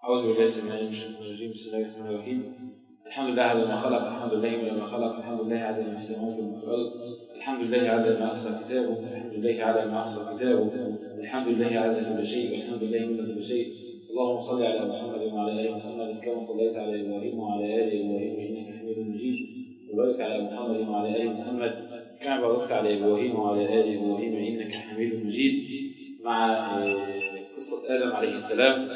أعوذ بالله السميع العليم من الشيطان الرجيم بسم الله الرحمن الرحيم الحمد لله على ما خلق الحمد لله على ما خلق الحمد لله على ما في السماوات وما في الأرض الحمد لله على ما أحصى كتابه الحمد لله على ما أحصى كتابه الحمد لله على كل شيء والحمد لله من كل شيء اللهم صل على محمد وعلى آل محمد كما صليت على إبراهيم وعلى آل إبراهيم إنك حميد مجيد وبارك على محمد وعلى آل محمد كما باركت على إبراهيم وعلى آل إبراهيم إنك حميد مجيد مع قصة آدم عليه السلام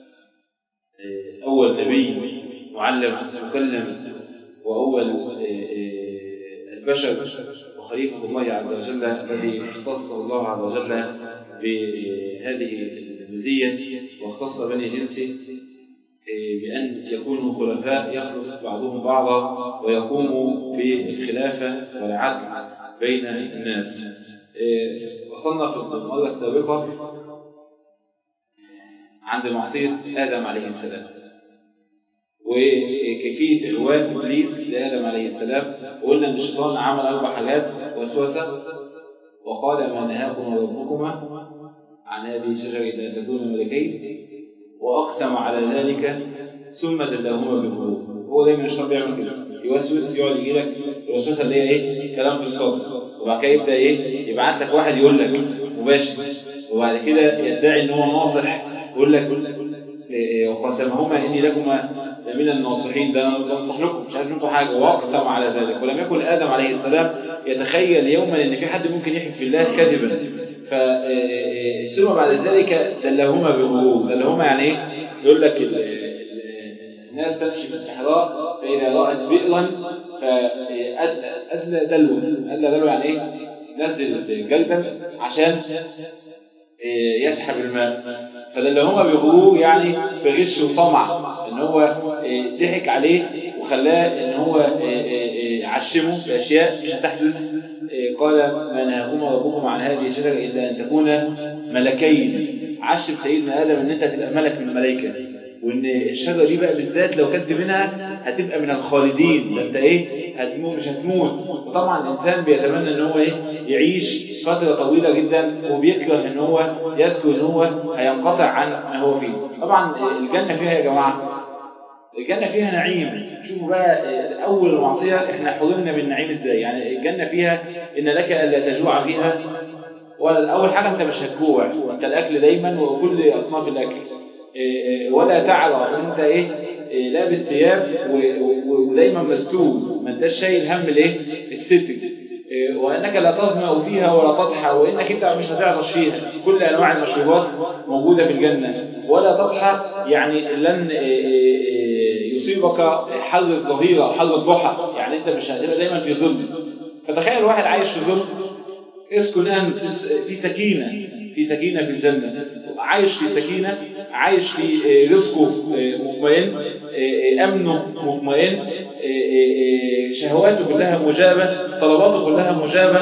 أول نبي معلم مكلم وأول البشر وخليفة الله عز وجل الذي اختص الله عز وجل بهذه المزية واختص بني جنسه بأن يكونوا خلفاء يخلف بعضهم بعضا ويقوموا بالخلافة والعدل بين الناس وصلنا في المرة السابقة عند معصية آدم عليه السلام وكيفية إغواء إبليس لآدم عليه السلام وقلنا أن الشيطان عمل أربع حاجات وسوسة وقال ما نهاكم ربكما عن هذه الشجرة أن تكون ملكين وأقسم على ذلك ثم زلاهما بالغرور هو دايما الشيطان بيعمل كده يوسوس يقعد يجي لك الوسوسه اللي هي ايه كلام في الصدر وبعد كده يبدا ايه يبعت لك واحد يقول لك مباشر وبعد كده يدعي ان هو ناصح يقول لك وقسمهما اني لكما لمن الناصحين ده انا بنصح لكم مش عايز منكم حاجه واقسم على ذلك ولم يكن ادم عليه السلام يتخيل يوما ان في حد ممكن يحلف في الله كذبا ثم بعد ذلك دلهما بغرور دلهما يعني ايه يقول لك الناس تمشي في الصحراء فاذا رات بئرا فادلى دلو ادلى دلو يعني ايه نزل جلبا عشان يسحب الماء فدلهما بغرور يعني بغش وطمع ان هو ضحك عليه وخلاه ان هو عشمه باشياء مش هتحدث قال ما نهاكما ربكم عن هذه الشجره الا ان تكونا ملكين عشم سيدنا ادم ان انت تبقى ملك من الملائكه وان الشجره دي بقى بالذات لو كلت منها هتبقى من الخالدين ده انت ايه هتموت مش هتموت وطبعا الانسان بيتمنى ان هو ايه يعيش فتره طويله جدا وبيكره ان هو يذكر ان هو هينقطع عن ما هو فيه طبعا الجنه فيها يا جماعه الجنه فيها نعيم شوفوا بقى اول المعصيه احنا حرمنا بالنعيم ازاي يعني الجنه فيها ان لك الا تجوع فيها ولا اول حاجه انت مش هتجوع انت الاكل دايما وكل اصناف الاكل ولا تعرى انت ايه لابس ثياب ودايما مستور ما انتش شايل هم الايه الستر وانك لا تظمأ فيها ولا تضحى وانك انت مش هتعطش فيها كل انواع المشروبات موجوده في الجنه ولا تضحى يعني لن يصيبك حر الظهيره حر الضحى يعني انت مش هتبقى دايما في ظل فتخيل واحد عايش في ظل اسكن انت في سكينه في سكينه في الجنه عايش في سكينه عايش في رزقه مطمئن امنه مطمئن شهواته كلها مجابه طلباته كلها مجابه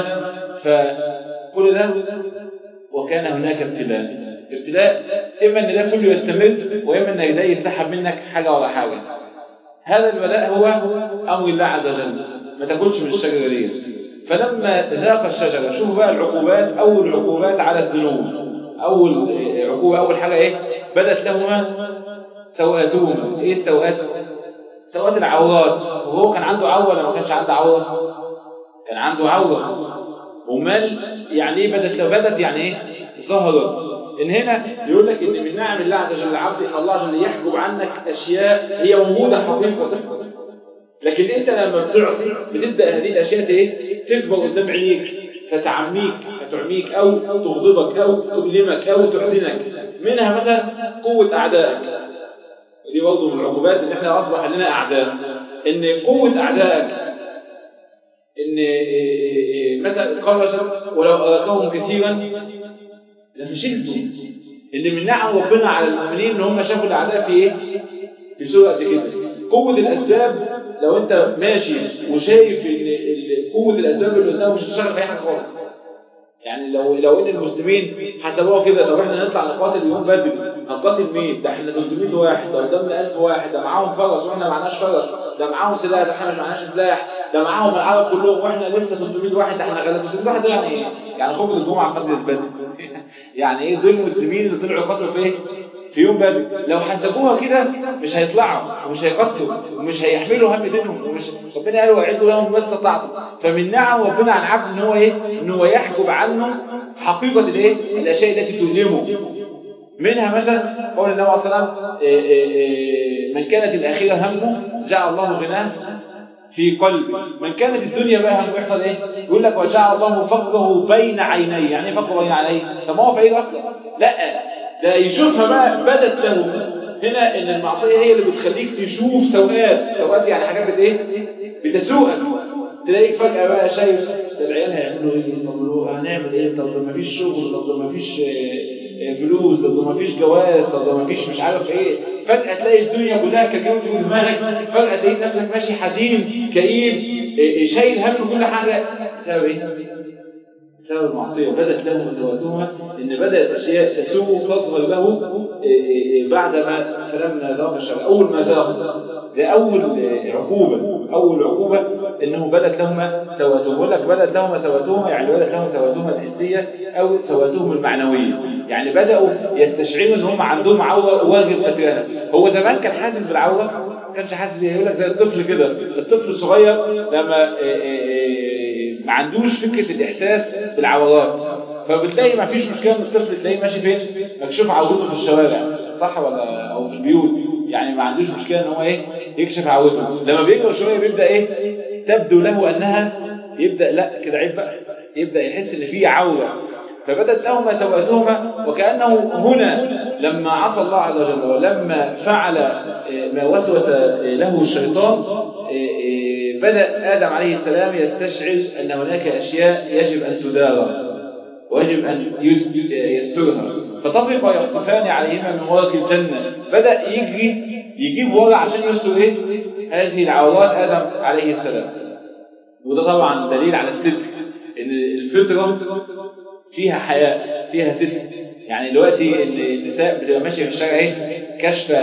فكل ده وكان هناك ابتلاء ابتلاء اما ان ده كله يستمر واما ان ده يتسحب منك حاجه ولا حاجه هذا البلاء هو امر الله عز وجل ما تاكلش من الشجره دي فلما ذاق الشجره شوفوا بقى العقوبات اول العقوبات على الذنوب اول عقوبه اول حاجه ايه بدت لهما سوءاتهما ايه السوءات سوءات العورات وهو كان عنده عوره ولا ما كانش عنده عوره كان عنده عوره ومال يعني ايه بدت بدت يعني ايه ظهرت ان هنا يقول لك ان من نعم الله عز وجل العبد ان الله عز وجل يحجب عنك اشياء هي موجوده حقيقه لكن انت لما بتعصي بتبدا هذه الاشياء ايه تكبر قدام عينيك فتعميك فتعميك او تغضبك او تؤلمك او تحزنك منها مثلا قوه اعدائك دي برضه من العقوبات ان احنا اصبح لنا اعداء ان قوه اعدائك ان مثلا قال ولو اراكهم كثيرا لفشلتم ان من نعم ربنا على المؤمنين ان هم شافوا الاعداء في ايه في سوره كده قوه الاسباب لو انت ماشي وشايف ان قوه الاسباب اللي قدامك مش هتشتغل في اي حاجه خالص يعني لو لو ان المسلمين حسبوها كده طب احنا نطلع نقاتل يوم بدري هنقاتل مين ده احنا 300 واحد ده قدامنا 1000 واحد ده معاهم فرس واحنا ما معناش فرس ده معاهم سلاح ده احنا مش معناش سلاح ده معاهم العرب كلهم واحنا لسه 300 واحد ده احنا غلبنا 300 واحد يعني ايه يعني خطبه الجمعه في مسجد بدر يعني ايه دول المسلمين اللي طلعوا يقاتلوا في ايه في يوم بدر لو حسبوها كده مش هيطلعوا ومش هيقتلوا ومش هيحملوا هم دينهم ومش ربنا قال واعدوا لهم ما استطعتم فمن نعم ربنا على العبد ان هو ايه ان هو يحجب عنه حقيقه الايه الاشياء التي تؤلمه منها مثلا قول النبي صلى الله عليه وسلم من كانت الاخره همه جعل الله غناه في قلبه من كانت الدنيا بقى هم يحصل ايه يقول لك وجعل الله فقره بين عينيه يعني ايه فقره بين عينيه طب ما هو فقير اصلا لا ده يشوفها بقى بدت له هنا ان المعصيه هي اللي بتخليك تشوف سوءات سوءات يعني حاجات بت ايه بتسوءك تلاقيك فجاه بقى شايف ده العيال هيعملوا ايه طب هنعمل ايه طب ما فيش شغل طب ما فيش فلوس طب ما فيش جواز طب ما فيش مش عارف ايه فجاه تلاقي الدنيا كلها كجوت في دماغك فجاه تلاقي نفسك ماشي حزين كئيب شايل هم كل حاجه بسبب ايه بسبب المعصية بدت له مسواتهما إن بدأت أشياء تسوء تصغر له بعدما فلما ذاق الشر أول ما ذاق ده أول عقوبة أول عقوبة إنه بدت لهما سواتهما بقول لك بدت لهما سواتهما يعني بدت لهما سواتهما الحسية أو سواتهما المعنوية يعني بدأوا يستشعروا إن هم عندهم عورة واجب سترها هو زمان كان حاسس بالعورة ما كانش حاسس يقول لك زي الطفل كده الطفل الصغير لما ما عندوش فكرة الإحساس بالعورات فبتلاقي ما فيش مشكلة ان الطفل تلاقيه ماشي فين مكشوف عورته في الشوارع صح ولا او في البيوت يعني ما عندوش مشكلة ان هو ايه يكشف عورته لما بيكبر شوية بيبدأ ايه تبدو له انها يبدأ لا كده عيب بقى يبدأ يحس ان في عورة فبدت لهما سواتهما وكأنه هنا لما عصى الله عز وجل ولما فعل ما وسوس له الشيطان بدأ آدم عليه السلام يستشعر أن هناك أشياء يجب أن تدار ويجب أن يسترها فطفق يخطفان عليهما من ورق الجنة بدأ يجري يجيب ورق عشان يستر إيه؟ هذه العورات آدم عليه السلام وده طبعا دليل على الستر إن الفطرة فيها حياء فيها ستر يعني دلوقتي النساء بتبقى ماشية في الشارع إيه؟ كشف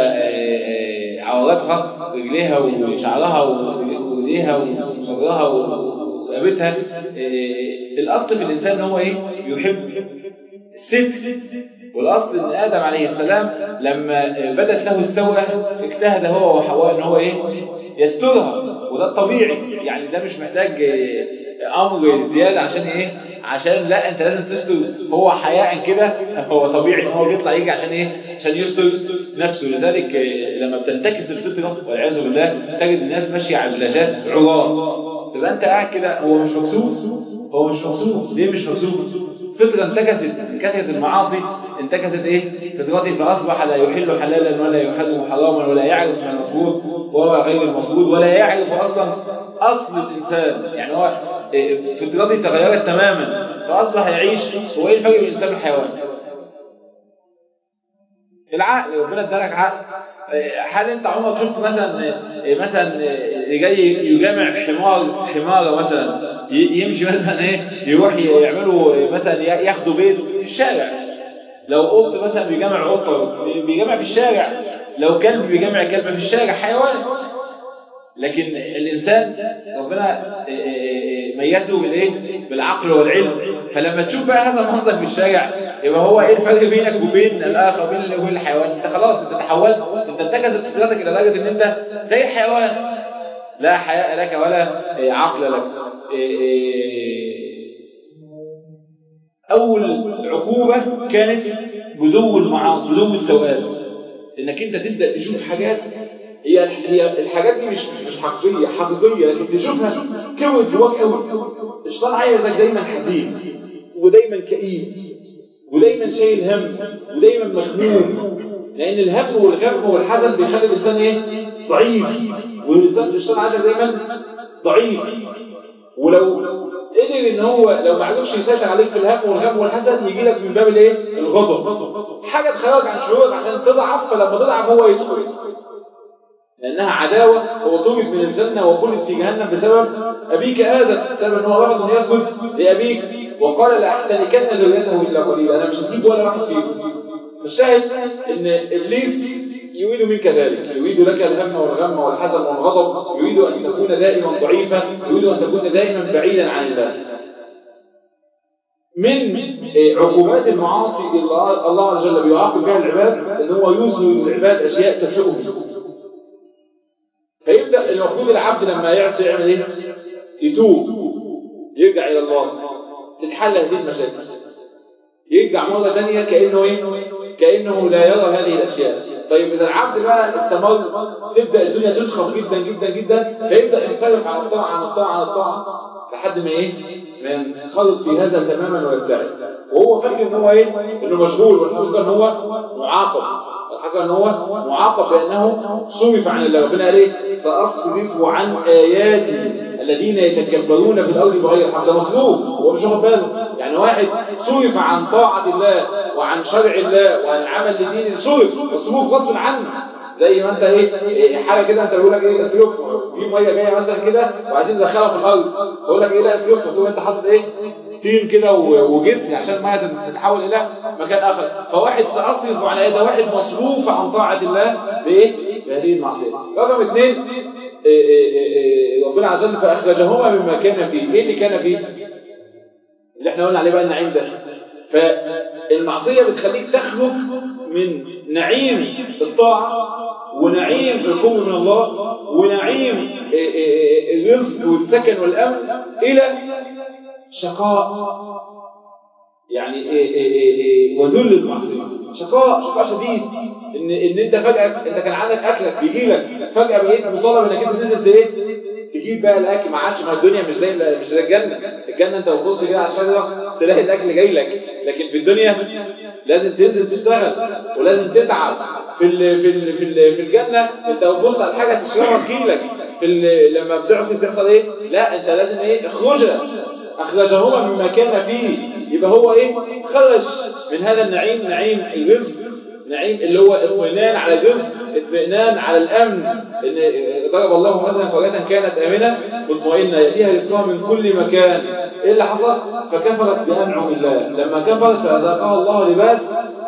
عوراتها رجليها وشعرها وايديها وصدرها ورقبتها إيه الاصل في الانسان ان هو ايه يحب الستر والاصل ان ادم عليه السلام لما بدت له السوءه اجتهد هو وحواء ان هو ايه يسترها وده الطبيعي يعني ده مش محتاج امر زياده عشان ايه عشان لا انت لازم تستر هو حياء كده هو طبيعي ان هو بيطلع يجي عشان ايه عشان يستر نفسه لذلك لما بتنتكس الفطره والعياذ بالله تجد الناس ماشيه على البلاجات عراة تبقى انت قاعد كده هو مش مكسوف هو مش مكسوف ليه مش مكسوف فطره انتكست انتكست المعاصي انتكست ايه فطرتي فاصبح لا يحل حلالا ولا يحرم حراما ولا يعرف ما المفروض وهو غير المفروض ولا يعرف اصلا اصل الانسان يعني هو فطرتي تغيرت تماما فاصبح يعيش هو ايه الفرق بين الانسان والحيوان العقل ربنا ادالك عقل هل انت عمرك شفت مثلا مثلا جاي يجامع حمار حماره مثلا يمشي مثلا ايه يروح يعملوا مثلا ياخدوا بيت في الشارع لو قلت مثلا بيجامع قطه بيجامع في الشارع لو كلب بيجامع كلب في الشارع حيوان لكن الانسان ربنا ميزه بالايه بالعقل والعلم فلما تشوف بقى هذا المنظر في الشارع يبقى هو ايه الفرق بينك وبين الاخر وبين الحيوان انت خلاص انت تحولت انت انتكست فكرتك الى درجه ان انت زي الحيوان لا حياء لك ولا عقل لك اول عقوبه كانت بدو المعاصي بدو السواد انك انت تبدا تشوف حاجات هي هي الحاجات دي مش مش حقيقيه حقيقيه لكن تشوفها كوت جواك قوي الشيطان عايزك دايما حزين ودايما كئيب ودايما شايل هم ودايما مخنوق لان الهم والغم والحزن بيخلي الانسان ايه ضعيف والانسان الشيطان عايزك دايما ضعيف ولو قدر ان هو لو ما عرفش يسيطر عليك في الهم والغم والحزن يجي لك من باب الايه الغضب حاجه تخرجك عن شعورك عشان تضعف فلما تضعف هو يدخل لأنها عداوة هو طرد من الجنة وخلد في جهنم بسبب أبيك آدم بسبب أنه رفض أن يسجد لأبيك وقال لأحتنكن ذريته إلا قليلا أنا مش هسيب ولا واحد فيهم فالشاهد أن إبليس يريد منك ذلك يريد لك الهم والغم والحزن والغضب يريد أن تكون دائما ضعيفا يريد أن تكون دائما بعيدا عن الله من عقوبات المعاصي الله عز وجل بيعاقب بها العباد ان هو يوصل للعباد اشياء تسوءهم فيبدا المفروض العبد لما يعصي يعمل ايه يتوب يرجع الى الله تتحل هذه المشاكل يرجع مره ثانيه كانه ايه كانه لا يرى هذه الاشياء طيب اذا العبد بقى استمر تبدا الدنيا تضخم جدا جدا جدا فيبدا ينصرف عن الطاعه عن الطاعه عن الطاعه لحد ما ايه ما ينخرط في هذا تماما ويبتعد وهو فاكر ان هو ايه انه مشغول والحقيقه ان هو معاقب الحقيقه ان هو معاقب بانه صرف عن الله ربنا قال ايه ساصرف عن اياتي الذين يتكبرون في الارض بغير الحق ده مصروف هو مش واخد باله يعني واحد صرف عن طاعه الله وعن شرع الله وعن العمل لدين صرف مصروف غصب عنه زي ما انت ايه حاجه كده انت بيقول لك ايه اسلوب في ميه جايه مثلا كده وعايزين ندخلها في الارض بقول لك ايه لا اسلوب تقول انت حاطط ايه طين كده وجذر عشان الميه تتحول الى مكان اخر فواحد اصرف على ايه ده واحد مصروف عن طاعه الله بايه بهذه المعصيه رقم اثنين ربنا عز وجل فاخرجهما مما كان فيه ايه اللي كان فيه اللي احنا قلنا عليه بقى النعيم ده فالمعصيه بتخليك تخرج من نعيم الطاعه ونعيم القرب من الله ونعيم الرزق والسكن والامن الى شقاء يعني إيه إيه إيه وذل المعصيه شقاء شقاء شديد ان ان انت فجاه انت كان عندك اكلك بيجي لك فجاه بقيت مطالب انك انت تنزل ايه تجيب بقى الاكل ما عادش ما الدنيا مش زي مش زي الجنه الجنه انت بتبص كده على الشجره تلاقي الاكل جاي لك لكن في الدنيا لازم تنزل تشتغل ولازم تتعب في ال في ال في, ال في الجنه انت بتبص على حاجه تشربها تجيلك في لما بتعصي بتحصل ايه لا انت لازم ايه اخرجها اخرجهما مما كان فيه يبقى هو ايه خرج من هذا النعيم نعيم الرزق نعيم اللي هو اطمئنان على الرزق اطمئنان على الامن ان ضرب الله مثلا قريه كانت امنه مطمئنه ياتيها رزقها من كل مكان ايه اللي حصل فكفرت بانعم الله لما كفرت فاذاقها الله لباس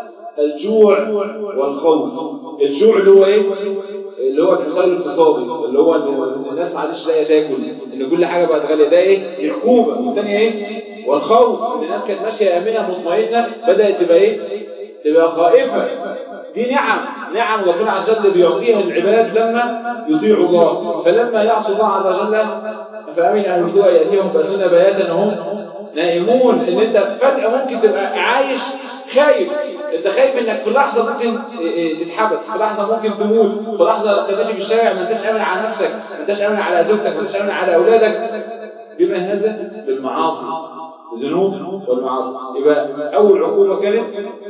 الجوع والخوف الجوع اللي هو ايه اللي هو الحصار الاقتصادي اللي هو ان الناس ما عادش لاقيه تاكل ان كل حاجه بقت غاليه ده ايه عقوبه والثانيه ايه والخوف ان الناس كانت ماشيه امنه مطمئنه بدات تبقى ايه تبقى خائفه دي نعم نعم ربنا عز وجل بيعطيها للعباد لما يطيعوا الله فلما يعصوا الله عز وجل فامن اهل الدعاء ياتيهم باسنا بياتا وهم نائمون ان انت فجاه ممكن تبقى عايش خايف انت خايف انك في لحظه ممكن تتحبس في لحظه ممكن تموت في لحظه تمشي في الشارع ما انتش امن على نفسك ما انتش امن على زوجتك ما انتش امن على اولادك بما هذا بالمعاصي الذنوب والمعاصي يبقى اول عقوبه كانت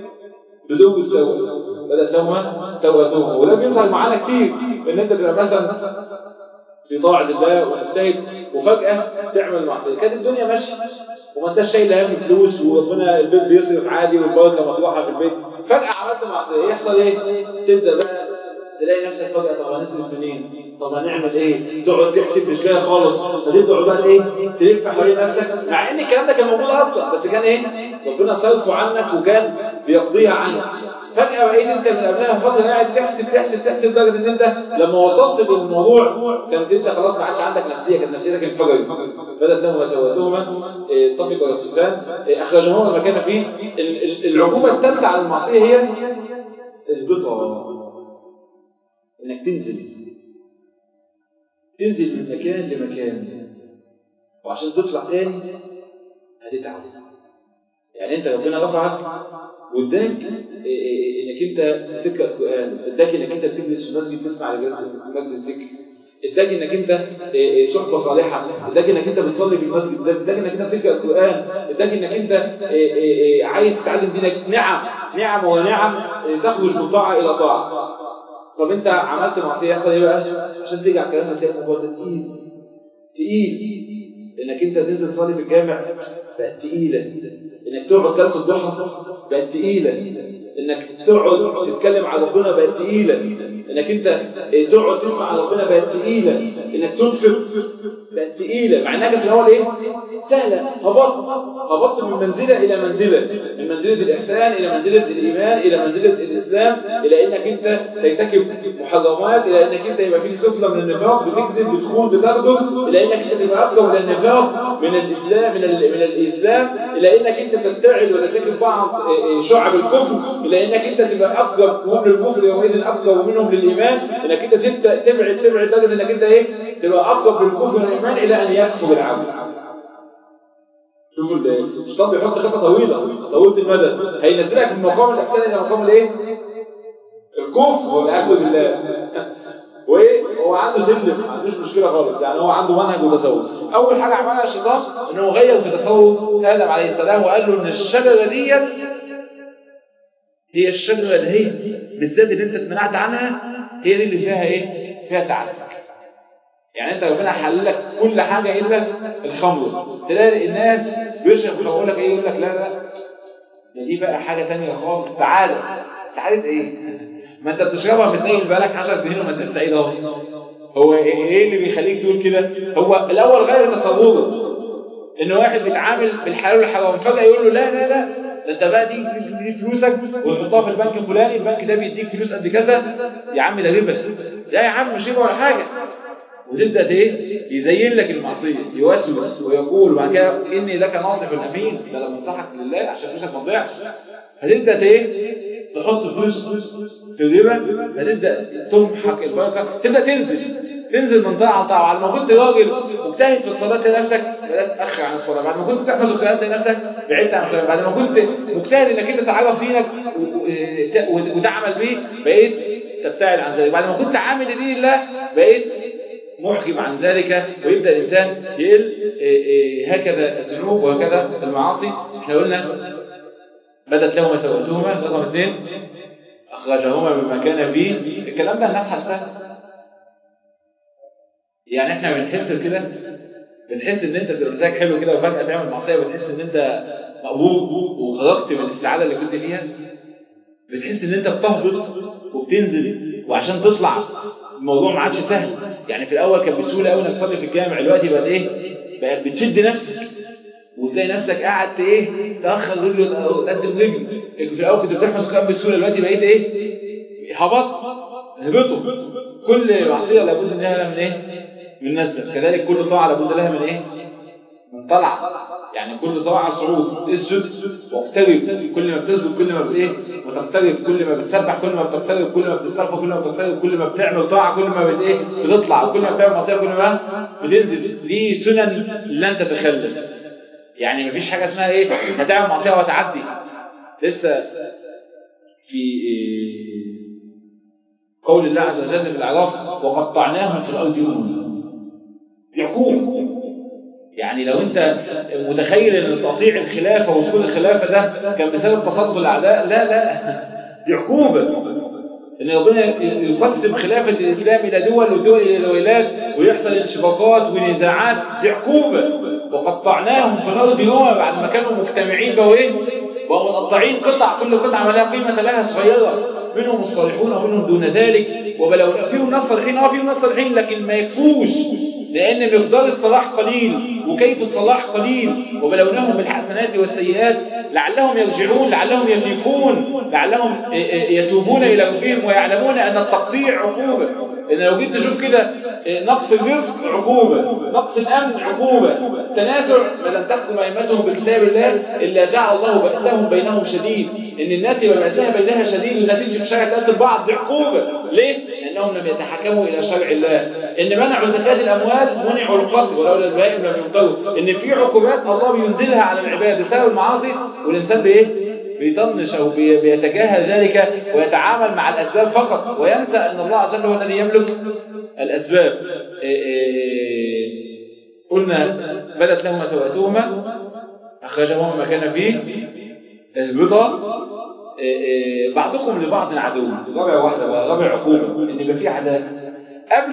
بدون السوء بدات لهما سوءتهما وده بيظهر معانا كتير ان انت تبقى مثلا في طاعه الله ومجتهد وفجاه تعمل معصيه كانت الدنيا ماشيه وما انتش شايل هم فلوس وربنا البيت بيصرف عادي والبركه مطروحه في البيت فجاه عملت معصيه يحصل ايه تبدا بقى تلاقي نفسك فجاه طب هنصرف منين طب هنعمل ايه تقعد تحسب مش جايه خالص فتبدا بقى ايه تلف حوالين نفسك مع ان الكلام ده كان موجود اصلا بس كان ايه ربنا صرفه عنك وكان بيقضيها عنك فجأة بقيت انت من قبلها فترة قاعد تحسب تحسب تحسب لدرجة ان انت لما وصلت للموضوع كانت انت خلاص ما عادش عندك نفسية كانت نفسيتك انفجرت بدأت لهما سواتهما اتفق الرسولان اخرجهما مكان فيه العقوبة الثالثة على المعصية هي البطء انك تنزل تنزل من مكان لمكان وعشان تطلع تاني هتتعب يعني انت ربنا رفعك واداك انك انت تقرا القران اداك انك انت تجلس في المسجد تسمع مجلس ذكر اداك انك انت صحبه صالحه اداك انك انت بتصلي في المسجد اداك انك انت بتقرا القران اداك انك انت عايز تتعلم دينك نعم نعم ونعم تخرج من طاعه الى طاعه طب انت عملت معصيه يحصل ايه بقى عشان ترجع كلامك تلاقي الموضوع ده تقيل تقيل انك انت تنزل تصلي في الجامع بقت تقيله انك تقعد جلسه الضحى بقت تقيله انك تقعد تتكلم على ربنا بقت تقيله انك انت تقعد تسمع على ربنا بقت تقيله انك تنفق بقت تقيله مع انها في الاول ايه سهلة هبطت هبطت من منزلة إلى منزلة من منزلة الإحسان إلى منزلة الإيمان إلى منزلة الإسلام إلى إنك أنت ترتكب محرمات إلى إنك أنت يبقى فيك صفة من النفاق بتكذب بتخون بتغدر إلى إنك أنت تبقى أقرب إلى النفاق من الإسلام من, من الإسلام إلى إنك أنت تبتعد وترتكب بعض شعب الكفر إلى إنك أنت تبقى أقرب هم للكفر يومئذ أقرب منهم للإيمان إنك أنت تبدأ تبعد تبعد لدرجة إنك أنت إيه تبقى أقرب للكفر والإيمان إلى أن يكفر العبد شوفوا الشيطان بيحط خطه طويله طويله المدى هينزلك من مقام الاحسان الى مقام الايه الكفر والعياذ بالله وايه هو عنده سلم ما عندوش مشكله خالص يعني هو عنده منهج وتصور اول حاجه عملها الشيطان انه غير في تصور ادم عليه السلام وقال له ان الشجره ديت هي الشجره اللي هي بالذات اللي انت اتمنعت عنها هي دي اللي فيها ايه فيها سعادتك يعني انت ربنا حلل لك كل حاجه الا الخمر تلاقي الناس بيشرب خمر يقول لك ايه يقول لك لا لا ده دي بقى حاجه ثانيه خالص سعاده سعاده ايه ما انت بتشربها بتنيل بقالك 10 سنين وما انت سعيد اهو هو ايه اللي بيخليك تقول كده هو الاول غير تصوره ان واحد بيتعامل بالحلال والحرام فجاه يقول له لا لا لا ده انت بقى دي, دي فلوسك وتحطها في البنك الفلاني البنك ده بيديك فلوس قد كذا يا عم ده ربا لا يا عم مش ربا ولا حاجه وتبدا ايه يزين لك المعصيه يوسوس ويقول وبعد كده اني لك ناصح امين ده لما انصحك لله عشان فلوسك ما تضيعش هتبدا ايه تحط فلوس في الربا هتبدا تمحق البركه تبدا تنزل تنزل من طاعه لطاعه بعد ما كنت راجل مجتهد في الصلاه تلاقي نفسك بدات تاخر عن الصلاه بعد ما كنت تحفظ القران تلاقي نفسك بعدت عن القران بعد ما كنت مجتهد انك انت تعرف دينك وتعمل بيه بقيت تبتعد عن ذلك بعد ما كنت عامل لدين الله بقيت محكم عن ذلك ويبدأ الإنسان يقل هكذا الذنوب وهكذا المعاصي احنا قلنا بدت لهما سوءتهما رقم اثنين أخرجهما مما كان فيه الكلام ده الناس حسها يعني احنا بنحس كده بتحس ان انت تبقى مزاج حلو كده وفجأة تعمل معصية بتحس ان انت مقبوض وخرجت من السعادة اللي كنت فيها بتحس ان انت بتهبط وبتنزل وعشان تطلع الموضوع ما عادش سهل يعني في الاول كان بسهوله قوي انك تصلي في الجامع دلوقتي بقت ايه بقت بتشد نفسك وتلاقي نفسك قاعد ايه تاخر رجل تقدم رجل في الاول كنت بتحفظ القران بسهوله دلوقتي بقيت ايه هبط هبطوا كل معصيه لابد انها من ايه من نزل كذلك كل طاعه لابد لها من ايه من طلعه يعني كل طاعه صعود اسجد واقترب كل ما بتسجد كل ما بايه وتقترب كل ما بتسبح كل ما بتقترب كل ما بتستغفر كل ما بتقترب كل ما بتعمل طاعه كل ما بت ايه بتطلع وكل ما بتعمل معصيه كل ما بتنزل دي سنن لن تتخلف يعني مفيش حاجه اسمها ايه هتعمل معصيه وهتعدي لسه في إيه قول الله عز وجل في الاعراف وقطعناهم في الارض امما يعقوب يعني لو انت متخيل ان تقطيع الخلافه ووصول الخلافه ده كان بسبب تصدق الاعداء لا لا دي عقوبه ان ربنا يقسم خلافه الاسلام الى دول والدول الى ولايات ويحصل انشقاقات ونزاعات دي عقوبه وقطعناهم في الارض امما بعد ما كانوا مجتمعين بقوا ايه؟ بقوا مقطعين قطع كل قطعه لها قيمه لها صغيره منهم الصالحون ومنهم دون ذلك وبلغنا فيهم ناس صالحين اه فيهم ناس صالحين لكن ما يكفوش لأن مقدار الصلاح قليل وكيف الصلاح قليل وبلوناهم بالحسنات والسيئات لعلهم يرجعون لعلهم يفيقون لعلهم يتوبون إلى ربهم ويعلمون أن التقطيع عقوبة إن لو جيت تشوف كده نقص الرزق عقوبة نقص الأمن عقوبة تنازع فلن تحكم أئمتهم بكتاب الله إلا جعل الله بأسهم بينهم شديد إن الناس يبقى بأسها بينها شديد ولا تمشي في شارع تقتل بعض دي عقوبة ليه؟ لأنهم لم يتحكموا إلى شرع الله إن منعوا زكاة الأموال منعوا القتل ولولا البهائم لم ينقذوا إن في عقوبات الله بينزلها على العباد بسبب المعاصي والإنسان بإيه؟ بيطنش أو بيتجاهل ذلك ويتعامل مع الأسباب فقط وينسى أن الله عز وجل هو الذي يملك الأسباب إيه إيه قلنا بدت لهما سوءتهما أخرجهما ما كان فيه اهبطا إيه بعضكم لبعض عدو رابع واحدة بقى رابع عقوبة إن يبقى في عداء قبل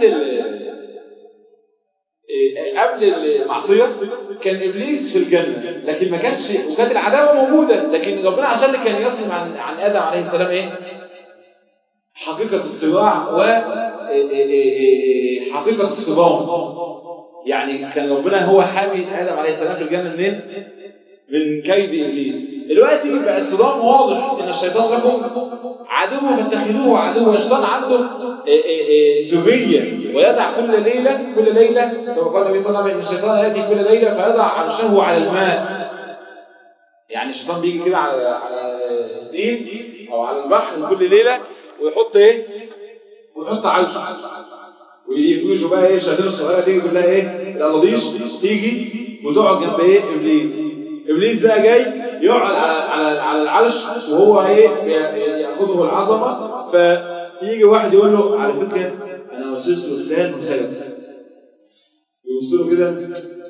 قبل المعصية كان إبليس في الجنة لكن ما كانش وكانت العداوة موجودة لكن ربنا عشان كان يصل عن عن آدم عليه السلام إيه حقيقة الصراع وحقيقة الصدام يعني كان ربنا هو حامي ادم عليه السلام في الجنه منين؟ من كيد ابليس دلوقتي بقى الصدام واضح ان الشيطان لكم عدو فاتخذوه عدو الشيطان عنده ذريه ويدع كل ليله كل ليله كما قال النبي صلى الله عليه وسلم ان الشيطان ياتي كل ليله فيضع عرشه على الماء يعني الشيطان بيجي كده على على الدين او على البحر كل ليله ويحط ايه ويحط عرشه ويفوجوا بقى ايه الشياطين الصغيره تيجي كلها ايه القلاضيش تيجي وتقعد جنب ايه ابليس ابليس بقى جاي يقعد على على على العرش وهو ايه ياخذه العظمه فيجي واحد يقول له على فكره انا وسوست فلان وسلم يبص له كده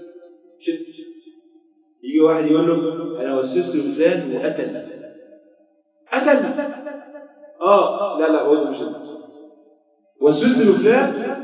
يجي واحد يقول له انا وسوست فلان وقتل قتل اه لا لا هو مش وسوست فلان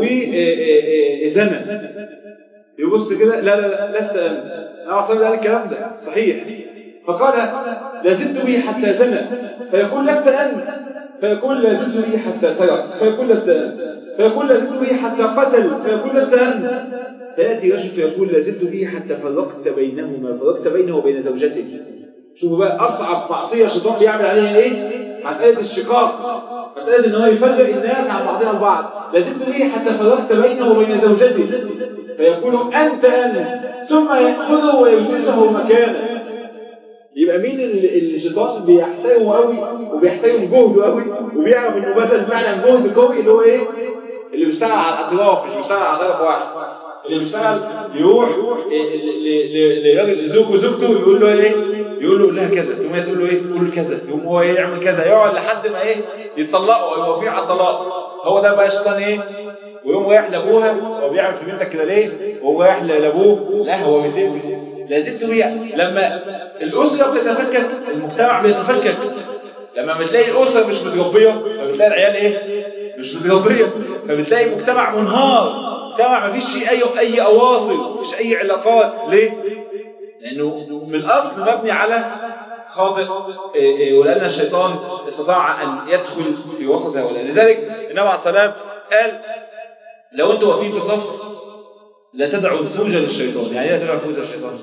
وزنى يبص كده لا لا لا لست أنا أنا أصلا قال الكلام ده صحيح فقال لازلت به حتى زنى فيقول لست أنت فيقول لازلت به حتى سرق فيقول لست أنت فيقول لازلت به حتى قتل فيقول لست أنت فيأتي رجل فيقول لازلت به حتى فرقت بينهما فرقت بينه وبين زوجته شوفوا بقى أصعب معصية الشيطان بيعمل عليها إيه؟ مسألة الشقاق مسألة إن هو يفرق الناس عن بعضها البعض لازلت به حتى فرقت بينه وبين زوجته فيقول أنت أنا ثم يأخذه ويجلسه مكانه يبقى مين اللي الشيطان بيحترمه قوي وبيحترم جهده قوي وبيعرف انه بذل فعلا جهد قوي اللي هو ايه اللي بيشتغل على الاطراف مش بيشتغل على طرف واحد اللي بيشتغل يروح لراجل زوجه وزوجته يقول له ايه يقول له لها كذا ثم تقول له ايه تقول له كذا يقوم هو يعمل كذا يقعد لحد ما ايه يطلقوا او يوافق على الطلاق هو ده بقى الشيطان ايه ويقوم رايح لابوها هو بيعمل في بنتك كده ليه وهو رايح لابوه لا هو بيسيب لازلت بيع لما الاسره بتتفكك المجتمع بيتفكك لما بتلاقي الاسره مش متربيه فبتلاقي العيال ايه مش متربيه فبتلاقي مجتمع منهار مجتمع ما فيش اي اي اواصر ما فيش اي علاقات ليه لانه من الاصل مبني على خاطئ ولان الشيطان استطاع ان يدخل في وسط هؤلاء لذلك النبي عليه السلام قال لو انتوا واقفين في صف لا تدعوا الفوج للشيطان يعني ايه تدعوا الفوج للشيطان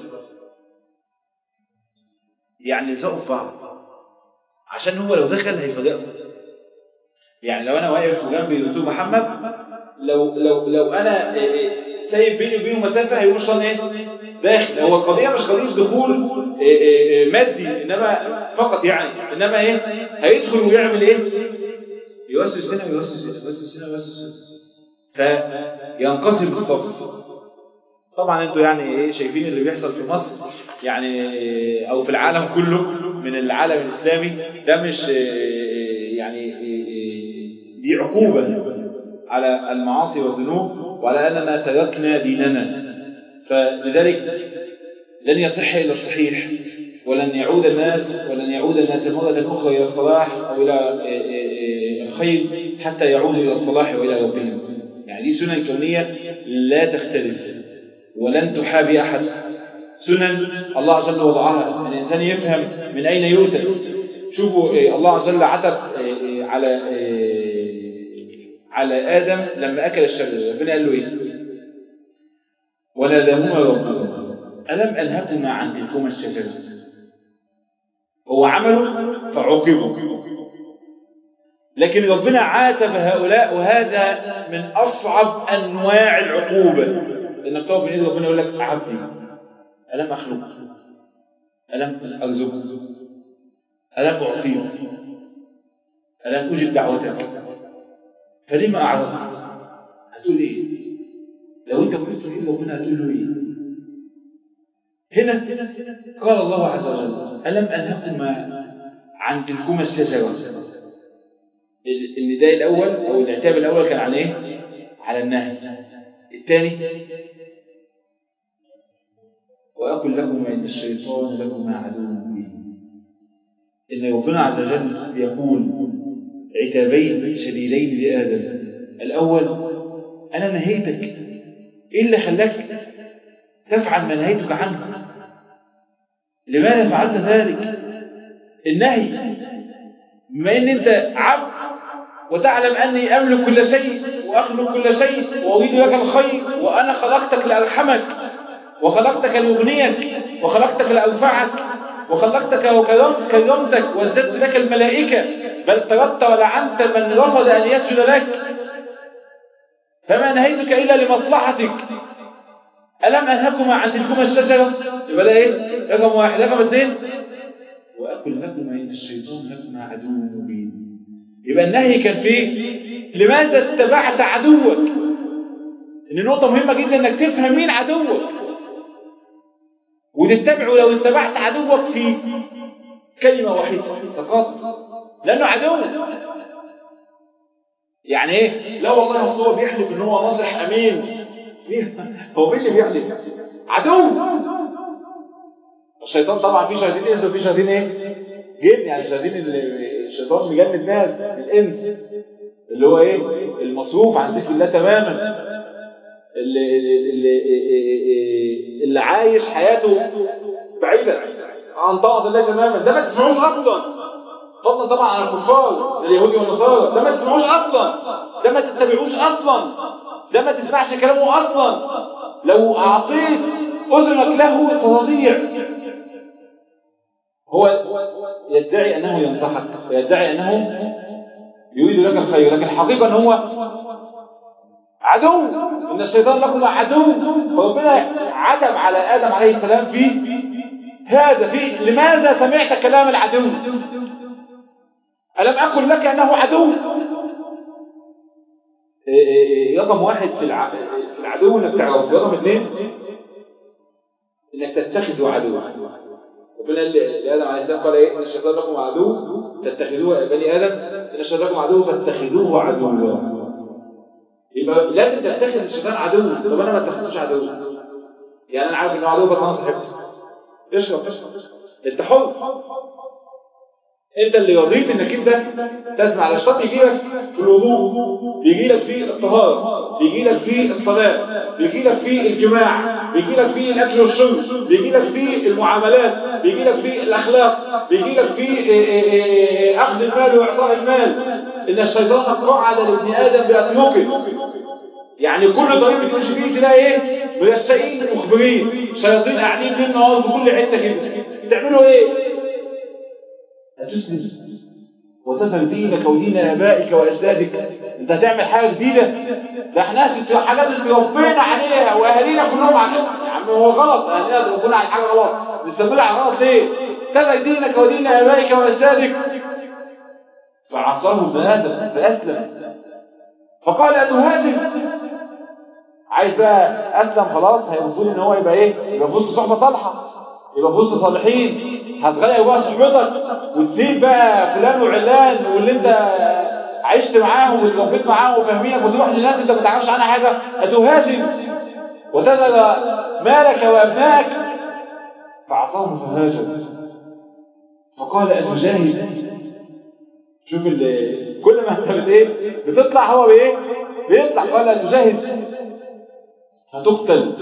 يعني الزقوا في بعض عشان هو لو دخل هيفاجئكم يعني لو انا واقف جنبي دكتور محمد لو لو لو انا سايب بيني وبينه مسافه هيقول الشيطان ايه داخل هو القضيه مش قضيه دخول مادي انما فقط يعني انما ايه هيدخل ويعمل ايه يوسوس هنا ويوسوس هنا يوسوس هنا ويوسوس فينقسم الصف طبعا انتوا يعني ايه شايفين اللي بيحصل في مصر يعني او في العالم كله من العالم الاسلامي ده مش يعني دي عقوبة على المعاصي والذنوب وعلى اننا تركنا ديننا فلذلك لن يصح الا الصحيح ولن يعود الناس ولن يعود الناس مرة أخرى إلى الصلاح أو إلى الخير حتى يعودوا إلى الصلاح وإلى ربهم يعني دي سنن كونية لا تختلف ولن تحابي أحد سنن الله عز وجل وضعها الإنسان يفهم من أين يؤتى شوفوا الله عز وجل عتب على على آدم لما أكل الشجرة ربنا قال له إيه وناداهما ربهما ألم أنهكما عن تلكما الشجرة هو عمله فعوقبه لكن ربنا عاتب هؤلاء وهذا من أصعب أنواع العقوبة لأنك تقف بين ربنا يقول لك عبدي ألم أخلق ألم أرزقك ألم أعطيك ألم أجب دعوتك فلما أعرضت هتقول إيه لو أنت كنت تقول ربنا هتقول له إيه هنا قال الله عز وجل ألم أنهكما عن تلكما الشجرة النداء الأول أو العتاب الأول كان عن إيه؟ على النهي الثاني وأقول لكم إن الشيطان لكما عدو مبين إن ربنا عز وجل يقول عتابين شديدين لآدم الأول أنا نهيتك إيه اللي خلاك تفعل ما نهيتك عنه لماذا فعلت ذلك النهي بما ان انت عبد وتعلم اني املك كل شيء وأخلق كل شيء وأريد لك الخير وأنا خلقتك لأرحمك وخلقتك لأغنيك وخلقتك لأرفعك وخلقتك وكرمتك وازددت لك الملائكة بل طردت ولعنت من رفض أن يسجد لك فما نهيتك إلا لمصلحتك ألم أنهكما عن تلكما الشجرة يبقى ده إيه رقم واحد رقم اثنين وأكل لكما إن الشيطان لكما عدو مبين يبقى النهي كان فيه لماذا اتبعت عدوك إن نقطة مهمة جدا إنك تفهم مين عدوك وتتبعه لو اتبعت عدوك في كلمة واحدة فقط لأنه عدو يعني ايه لا والله اصل هو بيحلف ان هو ناصح امين هو مين اللي بيحلف عدو الشيطان طبعا في شياطين انس وفي شياطين ايه جن يعني شياطين الشيطان بيجند ناس الانس اللي هو ايه المصروف عن ذكر الله تماما اللي, اللي, اللي, اللي عايش حياته بعيدة عن طاعة الله تماما ده ما تسمعوش اصلا فضلا طبعا عن الكفار اليهود والنصارى ده ما تسمعوش اصلا ده ما تتبعوش اصلا ده ما تسمعش كلامه اصلا لو اعطيت اذنك له ستضيع هو يدعي انه ينصحك ويدعي انه يريد لك الخير لكن الحقيقه ان هو عدو ان الشيطان لكم عدو فربنا عتب على ادم عليه السلام في هذا في لماذا سمعت كلام العدو ألم أقل لك أنه عدو رقم واحد في, الع... في العدو انك تعرفه رقم اثنين انك تتخذه عدو ربنا قال لآدم عليه السلام قال ايه ان الشيطان لكم عدو تتخذوه بني آدم ان الشيطان لكم عدو فاتخذوه عدوا يبقى لازم تتخذ الشيطان عدو طب انا ما اتخذوش عدو يعني انا عارف انه عدو بس انا صاحبته اشرب انت حر انت اللي رضيت انك انت تسمع الاشراط يجي لك في الوضوء بيجي لك في الطهاره بيجي لك في الصلاه بيجي لك في الجماع بيجي لك في الاكل والشرب بيجي لك في المعاملات بيجي لك في الاخلاق بيجي لك في اخذ المال واعطاء المال ان الشيطان قعد لابن ادم باتروكه يعني كل طريق بتمشي فيه تلاقي ايه منسقين مخبرين شياطين قاعدين ليل نهار في كل حته كده بتعملوا ايه هتسلم وتذر دينك ودين ابائك واجدادك انت هتعمل حاجه جديده ده احنا حاجات اللي ربنا عليها واهالينا كلهم عليها يا عم هو غلط اهالينا ربنا على حاجه غلط بنستمر على غلط ليه تذر دينك ودين ابائك واجدادك فعصاه ابن ادم فاسلم فقال اتهاجم عايز بقى اسلم خلاص هيبصوا ان هو يبقى ايه يبقى في وسط صحبه صالحه يبقى في وسط صالحين هتغير بقى صحبتك وتسيب بقى فلان وعلان واللي انت عشت معاهم واتربيت معاهم وفاهمينك وتروح لناس انت ما تعرفش عنها حاجه هتهاجم وتذر مالك وابنائك فعصاهم فهاجم فقال اتجاهد شوف كل ما انت بت ايه بتطلع هو بايه بيطلع قال اتجاهد هتقتل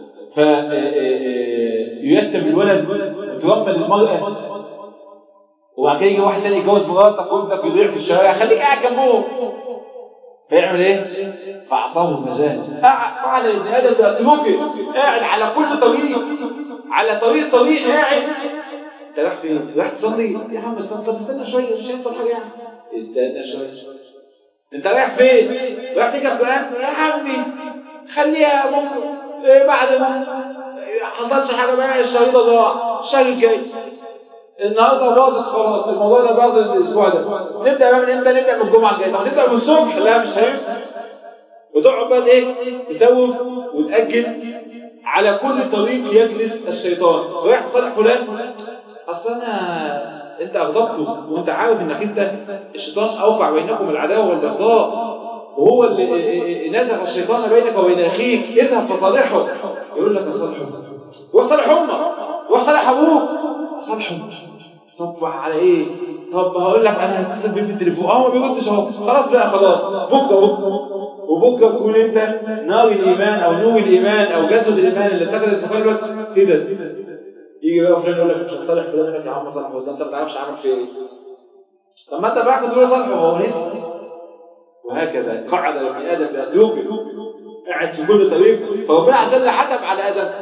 فيتم الولد وترمل المرأة وبعد كده يجي واحد تاني يتجوز مراتك وابنك يضيع في الشوارع خليك قاعد جنبهم فيعمل ايه؟ فعصاه فزاد فعل ابن ادم باتروكه قاعد على كل طريق على طريق طريق قاعد انت رايح فين؟ رايح تصلي يا عم طب استنى شويه مش هيحصل حاجه يعني استنى شويه انت رايح فين؟ رايح تجيب قران يا عمي خليها بكره إيه بعد ما حصلش حاجه بقى الشهيد ضاع الشهر الجاي النهارده باظت خلاص الموضوع ده باظ الاسبوع ده نبدا بقى من امتى نبدا من الجمعه الجايه طب نبدا من الصبح لا مش هينفع وتقعد بقى ايه تسوف وتاجل على كل طريق يجلس الشيطان رايح تصالح فلان اصل انا انت اغضبته وانت عارف انك انت الشيطان اوقع بينكم العداوه والبغضاء وهو اللي نزغ الشيطان بينك وبين اخيك اذهب فصالحه يقول لك اصالحه وصالح امك وصالح ابوك اصالحه طب على ايه طب هقول لك انا هتصل بيه في التليفون اه ما بيردش اهو خلاص بقى خلاص بكره بكره وبكره تكون انت نار الايمان او نور الايمان او جسد الايمان اللي اتخذت في قلبك كده يجي بقى فلان يقول لك مش هتصالح فلان يقول لك يا عم صالحه بس انت ما بتعرفش عامل فيه ايه طب ما انت بقى تقول صالحه هو لسه وهكذا قعد ابن ادم باثيوبيا قاعد في كل طريق فربنا عز وجل حكم على ادم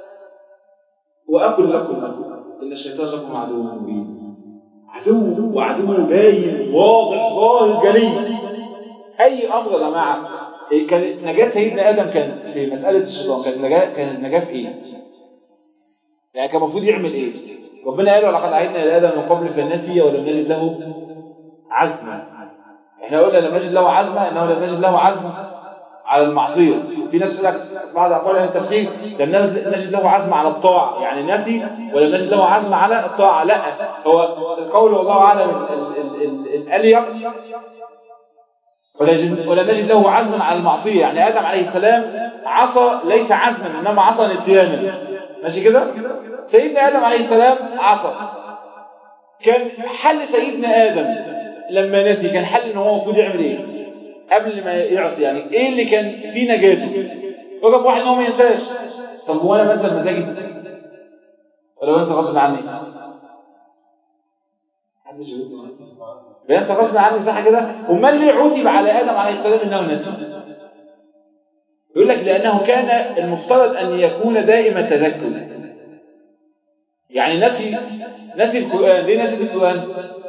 واقول لكم ان الشيطان لكم عدو مبين عدو وعدو باين واضح ظاهر جلي اي امر يا جماعه كانت نجاة سيدنا ادم كان في مساله الشيطان كانت نجاة كانت النجاه في ايه؟ يعني كان المفروض يعمل ايه؟ ربنا قال ولقد عهدنا الى ادم من قبل فنسي ولم نجد له عزما احنا قلنا لم نجد له عزما انه لم نجد له عزم على المعصيه في ناس يقول لك بعض اقوال اهل التفسير لم نجد له عزم على الطاعه يعني نفي ولم نجد له عزم على الطاعه لا هو القول والله اعلم الاليق ولم نجد له عزما على المعصيه يعني ادم عليه السلام عصى ليس عزما انما عصى نسيانا ماشي كده سيدنا ادم عليه السلام عصى كان حل سيدنا ادم لما نسي كان حل ان هو المفروض يعمل ايه قبل ما يعصي يعني ايه اللي كان في نجاته رقم واحد ان هو ما ينساش طب هو انا بنسى المساجد ولا بنسى غصب عني محدش يقول بنسى غصب عني صح كده امال ليه عتب على ادم عليه السلام انه نسي يقول لك لانه كان المفترض ان يكون دائما تذكر يعني نسي نسي القران ليه نسي القران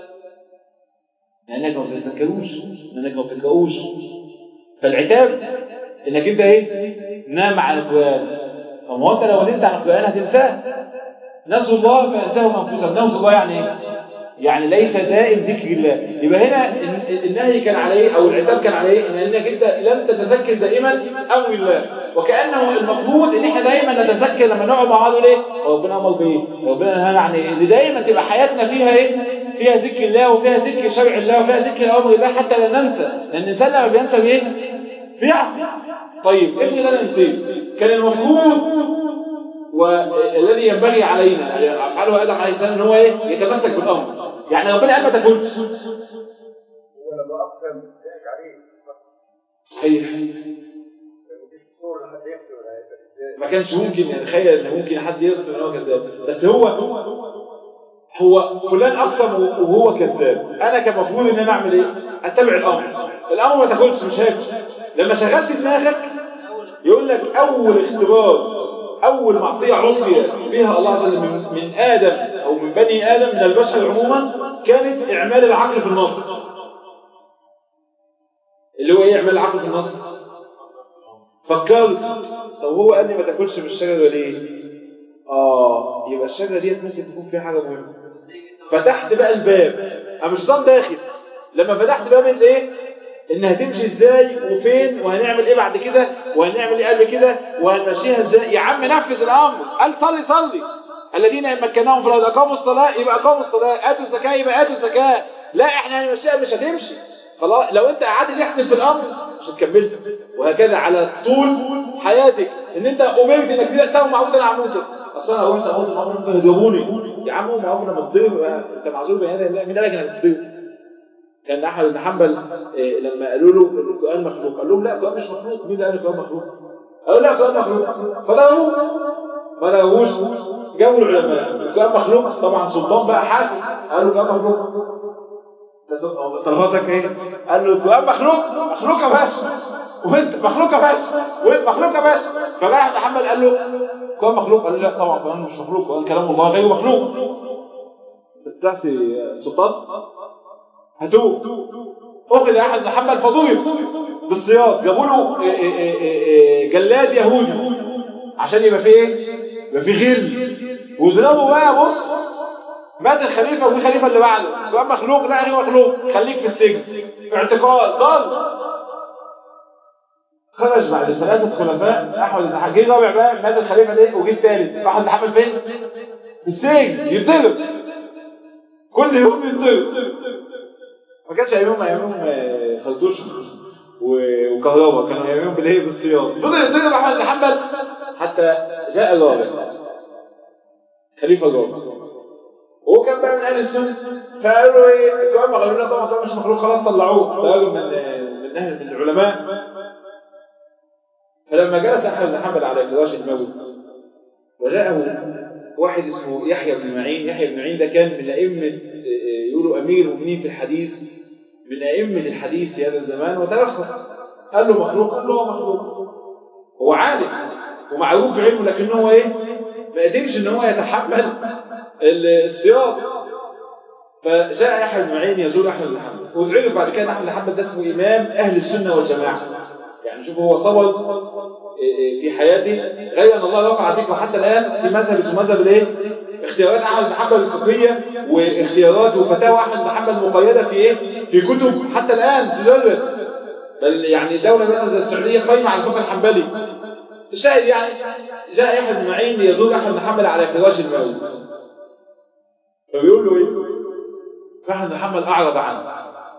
لانك ما بتتذكروش لانك ما بتقراوش فالعتاب انك انت ايه نام على القران طب ما انت لو نمت على القران هتنساه نسوا الله فانساهم انفسهم نسوا الله يعني ايه يعني ليس دائم ذكر الله يبقى هنا النهي كان عليه او العتاب كان عليه ان انك انت لم تتذكر دائما امر الله وكانه المفروض ان احنا دايما نتذكر لما نقعد مع بعض ليه ربنا امر بايه ربنا نهانا عن ايه دايما تبقى حياتنا فيها ايه فيها ذكر الله وفيها ذكر شرع الله وفيها ذكر امر الله حتى لا ننسى لان الانسان لما بينسى بايه بيعصي طيب افرض انا نسيت كان المفروض والذي ينبغي علينا افعله ادم عليه السلام ان هو ايه يتمسك بالامر يعني ربنا قال ما تاكلش ولما اقسم ضحك عليه صحيح صور لحد يغسل ولا يغسل. ما كانش ممكن يتخيل ان ممكن حد يقسم ان هو كذاب بس هو هو فلان اقسم وهو كذاب انا كان المفروض ان انا اعمل ايه اتبع الامر الامر ما تاكلش مش هاكل لما شغلت دماغك يقول لك اول اختبار اول معصيه عصي بها الله عز وجل من, من ادم او من بني ادم من البشر عموما كانت اعمال العقل في النص اللي هو ايه اعمال العقل في النص فكرت طب هو قال لي ما تاكلش من الشجره ليه اه يبقى الشجره ديت ممكن تكون فيها حاجه مهمه فتحت بقى الباب انا مش ضام داخل لما فتحت باب الايه ان هتمشي ازاي وفين وهنعمل ايه بعد كده وهنعمل ايه قبل كده وهنمشيها ازاي يا عم نفذ الامر قال صلي صلي الذين إن مكناهم في الارض اقاموا الصلاه يبقى اقاموا الصلاه اتوا الزكاه يبقى اتوا الزكاه لا احنا هنمشيها مش هتمشي خلاص لو انت قعدت تحسن في الامر مش هتكملها وهكذا على طول حياتك ان انت امرت انك تاخد معروف انا عملت اصل انا رحت اقول معروف انتوا هتجيبوني يا عم هو معروف لما تضيف انت معذور بني ادم لا مين قال لك انك تضيف كان احمد بن حنبل إيه لما قالوا له ان القران مخلوق قال لهم لا القران مش مخلوق مين قال القران مخلوق قالوا لا القران مخلوق فلغوه ما لغوش جابوا العلماء القران مخلوق طبعا سلطان بقى حاكم قالوا القران مخلوق طلباتك ايه قال له القران مخلوق مخلوق يا باشا وانت مخلوق يا باشا وانت مخلوق يا باشا فجاء احمد حنبل قال له القران مخلوق قال له لا طبعا القران مش مخلوق القران كلام الله غير مخلوق بتاعت السلطان هاتوه اخذ احد محمد فضويل بالصياص جابوا له جلاد يهودي عشان يبقى فيه ايه يبقى فيه غل وضربوا بقى بص مات الخليفه وجه الخليفه اللي بعده بقى مخلوق لا غير مخلوق خليك في السجن اعتقال ضل خرج بعد ثلاثة خلفاء أحمد بن حجاج جه رابع بقى مات الخليفة ده وجه الثالث أحمد بن حنبل فين؟ في السجن يتضرب كل يوم يتضرب ما كانش ايامهم ايامهم خلطوش وكهرباء كانوا ايامهم بالايه بالصيام فضل يتضرب احمد بن حنبل حتى جاء الرابع خليفه الرابع وهو كان بقى من اهل السنه فقالوا له ايه القران قالوا له طبعا القران مش مخلوق خلاص طلعوه ده راجل من من اهل من العلماء فلما جلس احمد بن حنبل على فراش الموت وجاءه واحد اسمه يحيى بن معين يحيى بن معين ده كان من ائمه يقولوا امير المؤمنين في الحديث من أئمة الحديث في هذا الزمان وتلخص قال له مخلوق قال له هو مخلوق هو عالم ومعروف في علمه لكن هو ايه ما قدرش ان هو يتحمل السياق فجاء احد بن معين يزور احمد بن حنبل واتعرف بعد كده ان احمد بن حنبل ده اسمه امام اهل السنه والجماعه يعني شوف هو صبر في حياته غير ان الله رفع ذكره حتى الان في مذهب اسمه مذهب الايه اختيارات احمد بن حنبل الفقهيه واختيارات وفتاوى احمد بن حنبل مقيده في ايه في كتب حتى الان تدرس بل يعني دولة مثلا زي السعودية قايمة على الفقه الحنبلي الشاهد يعني جاء يحيى بن معين ليزور أحمد بن حنبل على فراش الموت فبيقول له إيه؟ فأحمد بن حنبل أعرض عنه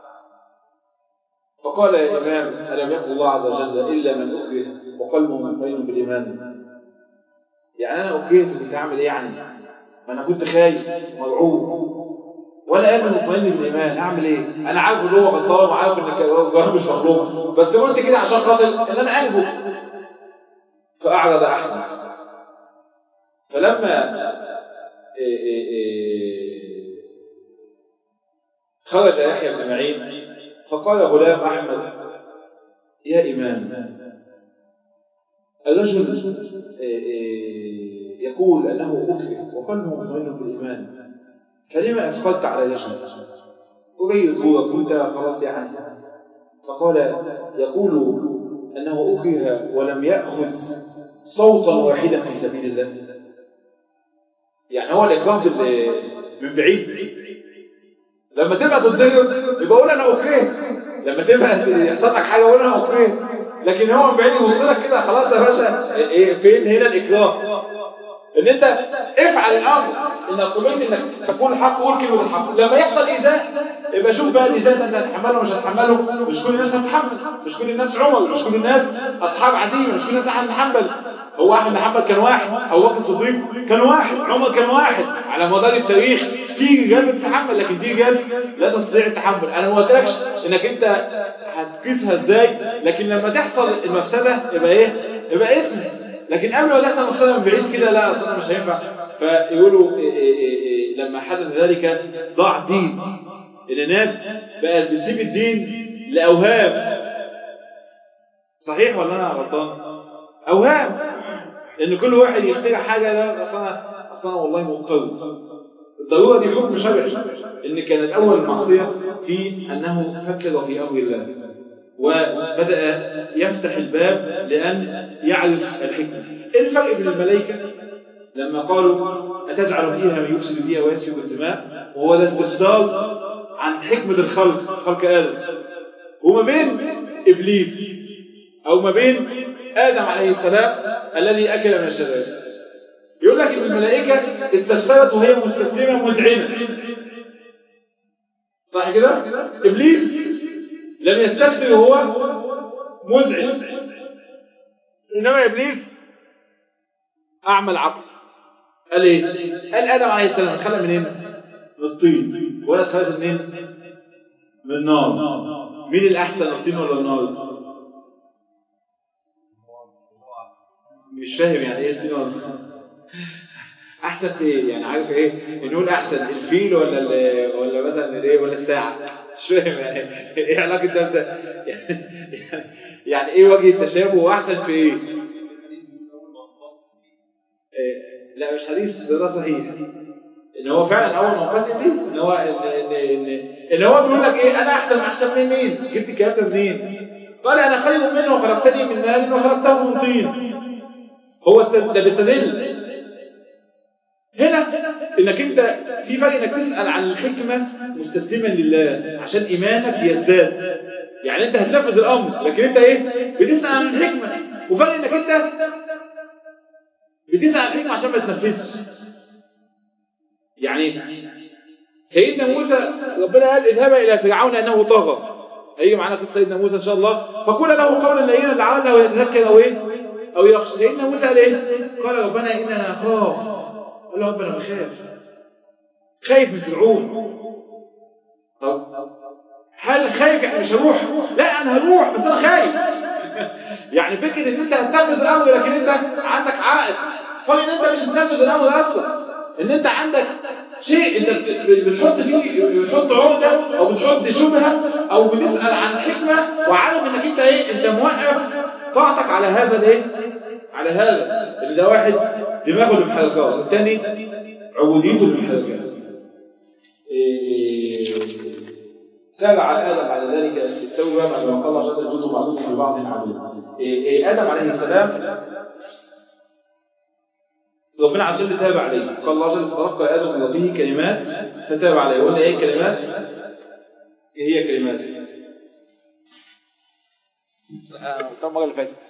فقال يا إمام ألم يقل الله عز وجل إلا من أكره وقلبه مطمئن بالإيمان يعني أنا أكرهت كنت أعمل إيه يعني؟ ما أنا كنت خايف مرعوب ولا قادر مطمئن بالايمان اعمل ايه انا عارف ان هو غلطان وعارف ان الجواب مش مخلوق بس قلت كده عشان خاطر ان انا قلبه فاعرض احمد فلما إيه إيه إيه خرج يحيى بن معين فقال غلام احمد يا امام الرجل يقول انه اكره وقلبه مطمئن في الايمان فلما أثقلت على رجل أبيض صورة كنت خلاص يعني فقال يقول أنه أكره ولم يأخذ صوتا واحدا في سبيل الله يعني هو الإكراه من بعيد لما تبقى تتضرب يبقى قول أنا أكره لما تبقى يحصل لك حاجة قول أنا أكره لكن هو من بعيد يبص لك كده خلاص يا باشا إيه فين هنا الإكراه ان انت افعل الامر انك قبلت انك تكون الحق وقول كلمه الحق لما يحصل ايذاء يبقى شوف بقى الايذاء ده انت هتحمله مش هتحمله مش كل الناس هتحمل مش كل الناس عمر مش كل الناس اصحاب عزيمه مش كل الناس احمد حنبل هو احمد حنبل كان واحد ابو بكر الصديق كان واحد عمر كان واحد على مدار التاريخ في رجال بتتحمل لكن في رجال لا تستطيع التحمل انا ما قلتلكش انك انت هتقيسها ازاي لكن لما تحصل المفسده يبقى ايه يبقى اسم لكن قبل ما تحصل مفسده من بعيد كده لا اصلا مش هينفع فيقولوا إيه إيه إيه لما حدث ذلك ضاع الدين ان الناس بقت بتسيب الدين لاوهام صحيح ولا انا غلطان اوهام ان كل واحد يخترع حاجه لا اصلا اصلا والله مضطر الضروره دي حكم شرعي ان كانت اول معصيه في انه فكر في امر الله وبدأ يفتح الباب لأن يعرف الحكمة إيه الفرق بين الملائكة لما قالوا أتجعل فيها من يفسد فيها ويسفك الدماء وهو الاستفسار عن حكمة الخلق خلق آدم وما بين إبليس أو ما بين آدم عليه السلام الذي أكل من الشجرة يقول لك إن الملائكة استفسرت وهي مستسلمة مذعنة صح كده؟ إبليس لم يستفسر وهو مزعج إنما إبليس أعمى العقل قال إيه؟ قال آدم عليه السلام خلق منين؟ من الطين ولا اتخلق منين؟ من النار مين الأحسن الطين ولا النار؟ مش فاهم يعني ايه الطين ولا النار احسن في ايه يعني عارف ايه نقول احسن الفيل ولا ولا مثلا ايه ولا الساعه مش فاهم يعني ايه علاقه ده يعني, يعني ايه وجه التشابه واحسن في ايه لا مش حديث ده صحيح ان هو فعلا اول ما قاس ابليس ان هو ان ان ان هو بيقول لك ايه انا احسن احسن من مين جبت الكلام ده منين قال انا خير منه وخلقتني من نار وخلقته من طين هو ده بيستدل هنا انك انت في فرق انك تسال عن الحكمه مستسلما لله عشان ايمانك يزداد يعني انت هتنفذ الامر لكن انت ايه بتسال عن الحكمه وفرق انك انت بتسال عن الحكمه عشان ما تنفذش يعني سيدنا موسى ربنا قال اذهب الى فرعون انه طغى هيجي معانا قصه سيدنا موسى ان شاء الله فقول له قولا لينا لعله يتذكر او ايه او يخشى سيدنا موسى قال ايه قال ربنا اننا نخاف قال له ربنا بخاف خايف من فرعون طب هل خايف يعني مش هروح لا انا هروح بس انا خايف يعني فكره ان انت هتنفذ الامر لكن انت عندك عائد فرق ان انت مش بتنفذ الامر اصلا ان انت عندك شيء انت بت- بتحط فيه بتحط عقده او بتحط شبهه او بتسال عن حكمه وعارف انك انت ايه انت موقف طاعتك على هذا الايه على هذا اللي ده واحد دماغه المحركات والثاني عبوديته المحركات إيه، سارع آدم بعد ذلك في التوبة بعد ما قال شد الجزء بعضكم لبعض عدو إيه، إيه، آدم عليه السلام ربنا عز وجل تاب عليه قال الله عز وجل تلقى آدم من ربه كلمات فتاب عليه وقلنا إيه كلمات؟ إيه هي كلمات؟ آه، المرة اللي فاتت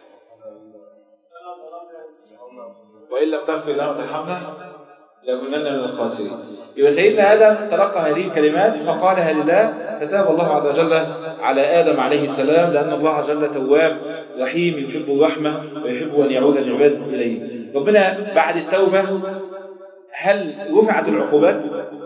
وإن لم تغفر لنا وترحمنا لكنن من الخاسرين يبقى سيدنا آدم تلقى هذه الكلمات فقالها لله فتاب الله عز وجل على آدم عليه السلام لأن الله عز وجل تواب رحيم يحب الرحمة ويحب أن يعود العباد إليه ربنا بعد التوبة هل رفعت العقوبات؟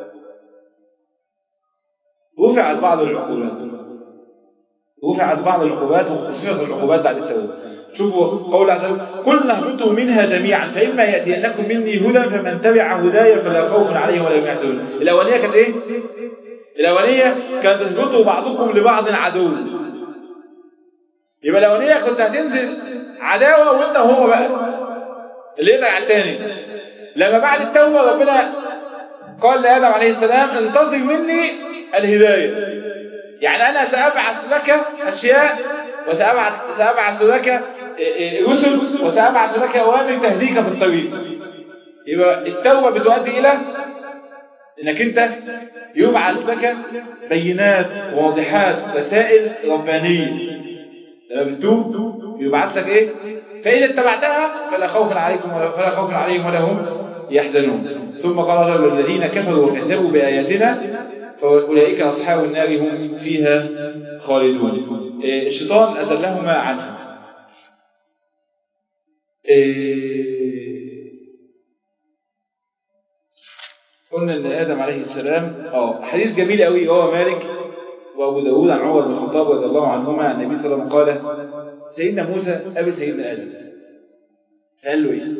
رفعت بعض العقوبات رفعت بعض العقوبات وخففت العقوبات بعد التوبة شوفوا قول عز وجل قل اهبطوا منها جميعا فإما يأتينكم مني هدى فمن تبع هداي فلا خوف عليهم ولا هم يحزنون الأولية كانت إيه؟ الأولية كانت تهبطوا بعضكم لبعض عدو يبقى الأولية كنت هتنزل عداوة وانت وهو بقى اللي يدعي على التاني لما بعد التوبة ربنا قال لآدم عليه السلام انتظر مني الهداية يعني أنا سأبعث لك أشياء وسأبعث سأبعث لك رسل وسأبعث لك أوامر تهديك في الطريق يبقى التوبة بتؤدي إلى إنك أنت يبعث لك بينات واضحات رسائل ربانية لما بتتوب يبعث لك إيه فإذا اتبعتها فلا خوف عليكم ولا فلا خوف عليهم ولا هم يحزنون ثم قال رجل الذين كفروا وكذبوا بآياتنا فأولئك أصحاب النار هم فيها خالدون إيه، الشيطان أزلهما عنها إيه، قلنا ان ادم عليه السلام اه حديث جميل قوي هو مالك وابو داود عن عمر بن الخطاب رضي الله عنهما عن النبي صلى الله عليه وسلم قال سيدنا موسى قابل سيدنا ادم قال له ايه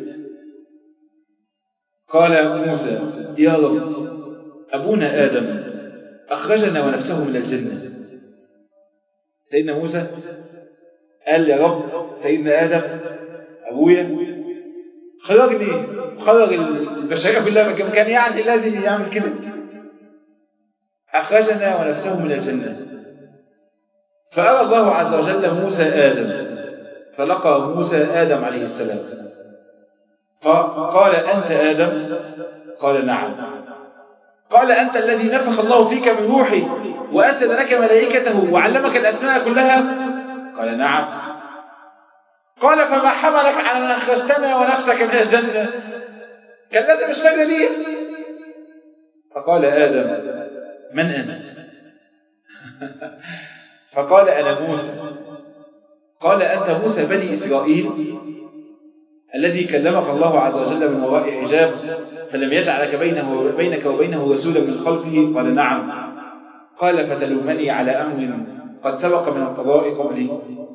قال موسى يا رب ابونا ادم اخرجنا ونفسه من الجنه سيدنا موسى قال يا رب سيدنا ادم ابويا خرجني خرج البشريه كلها من كان يعني لازم يعمل كده اخرجنا ونفسه من الجنه فارى الله عز وجل موسى ادم فلقى موسى ادم عليه السلام فقال انت ادم قال نعم قال أنت الذي نفخ الله فيك من روحي وأسد لك ملائكته وعلمك الأسماء كلها قال نعم قال فما حملك على أن أخرجتنا ونفسك من الجنة كان لازم الشجرة دي فقال آدم من أنا فقال أنا موسى قال أنت موسى بني إسرائيل الذي كلمك الله عز وجل من وراء حجاب فلم يجعلك بينه بينك وبينه رسولا من خلفه قال نعم قال فتلومني على أمر قد سبق من القضاء قبلي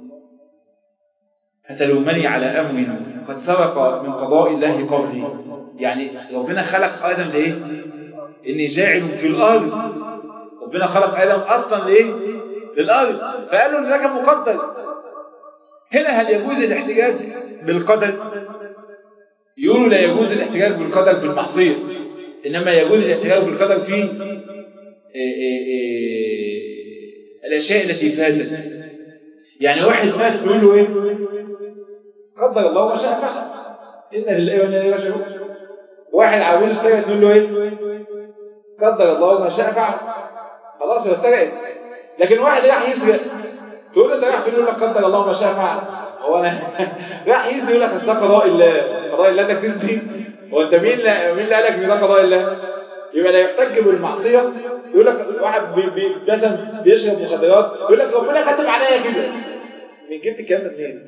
فتلومني على أمر قد سبق من قضاء الله قبلي يعني ربنا خلق آدم لإيه إني جاعل في الأرض ربنا خلق آدم أصلا لإيه للأرض فقال له إن ده كان مقدر هنا هل يجوز الاحتجاج بالقدر يقولوا لا يجوز الاحتجاج بالقدر في المعصية إنما يجوز الاحتجاج بالقدر في إيه إيه إيه الأشياء التي فاتت يعني واحد مات يقول له إيه قدر الله ما شاء فعل إن لله وإنا إليه راجعون واحد عاوز سرقة تقول له إيه قدر الله ما شاء فعل خلاص هو اتسرقت لكن واحد راح يسرق تقول له انت رايح تقول لك قدر الله ما شاء فعل هو انا راح يسرق يقول لك ده قضاء الله قضاء الله ده دي هو انت مين لا مين اللي قال لك ان ده قضاء الله يبقى لا يحتج بالمعصيه يقول لك واحد بيبتسم بيشرب مخدرات يقول لك ربنا كاتب عليا كده من جبت الكلام ده منين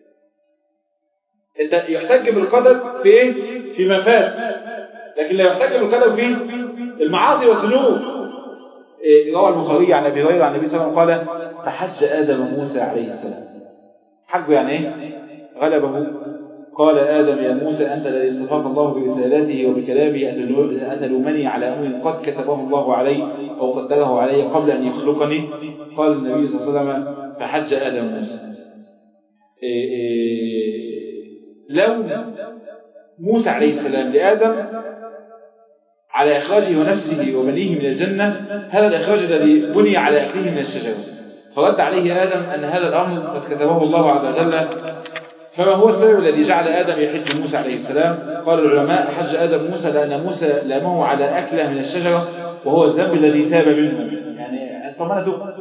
انت يحتج بالقدر في ايه في ما فات لكن لا يحتج بالقدر في المعاصي والذنوب روى البخاري عن ابي هريره عن النبي صلى الله عليه وسلم قال فحج ادم موسى عليه السلام حجه يعني ايه غلبه قال آدم يا موسى أنت الذي اصطفاك الله برسالته وبكلامه أتلومني على أمر قد كتبه الله علي أو قدره علي قبل أن يخلقني قال النبي صلى الله عليه وسلم فحج آدم موسى إيه إيه لو موسى عليه السلام لآدم على إخراجه ونفسه وبنيه من الجنة هذا الإخراج الذي بني على أكله من الشجرة فرد عليه آدم أن هذا الأمر قد كتبه الله عز وجل فما هو السبب الذي جعل آدم يحج موسى عليه السلام قال العلماء حج آدم موسى لأن موسى لامه على أكله من الشجرة وهو الذنب الذي تاب منه يعني طب أنا تبت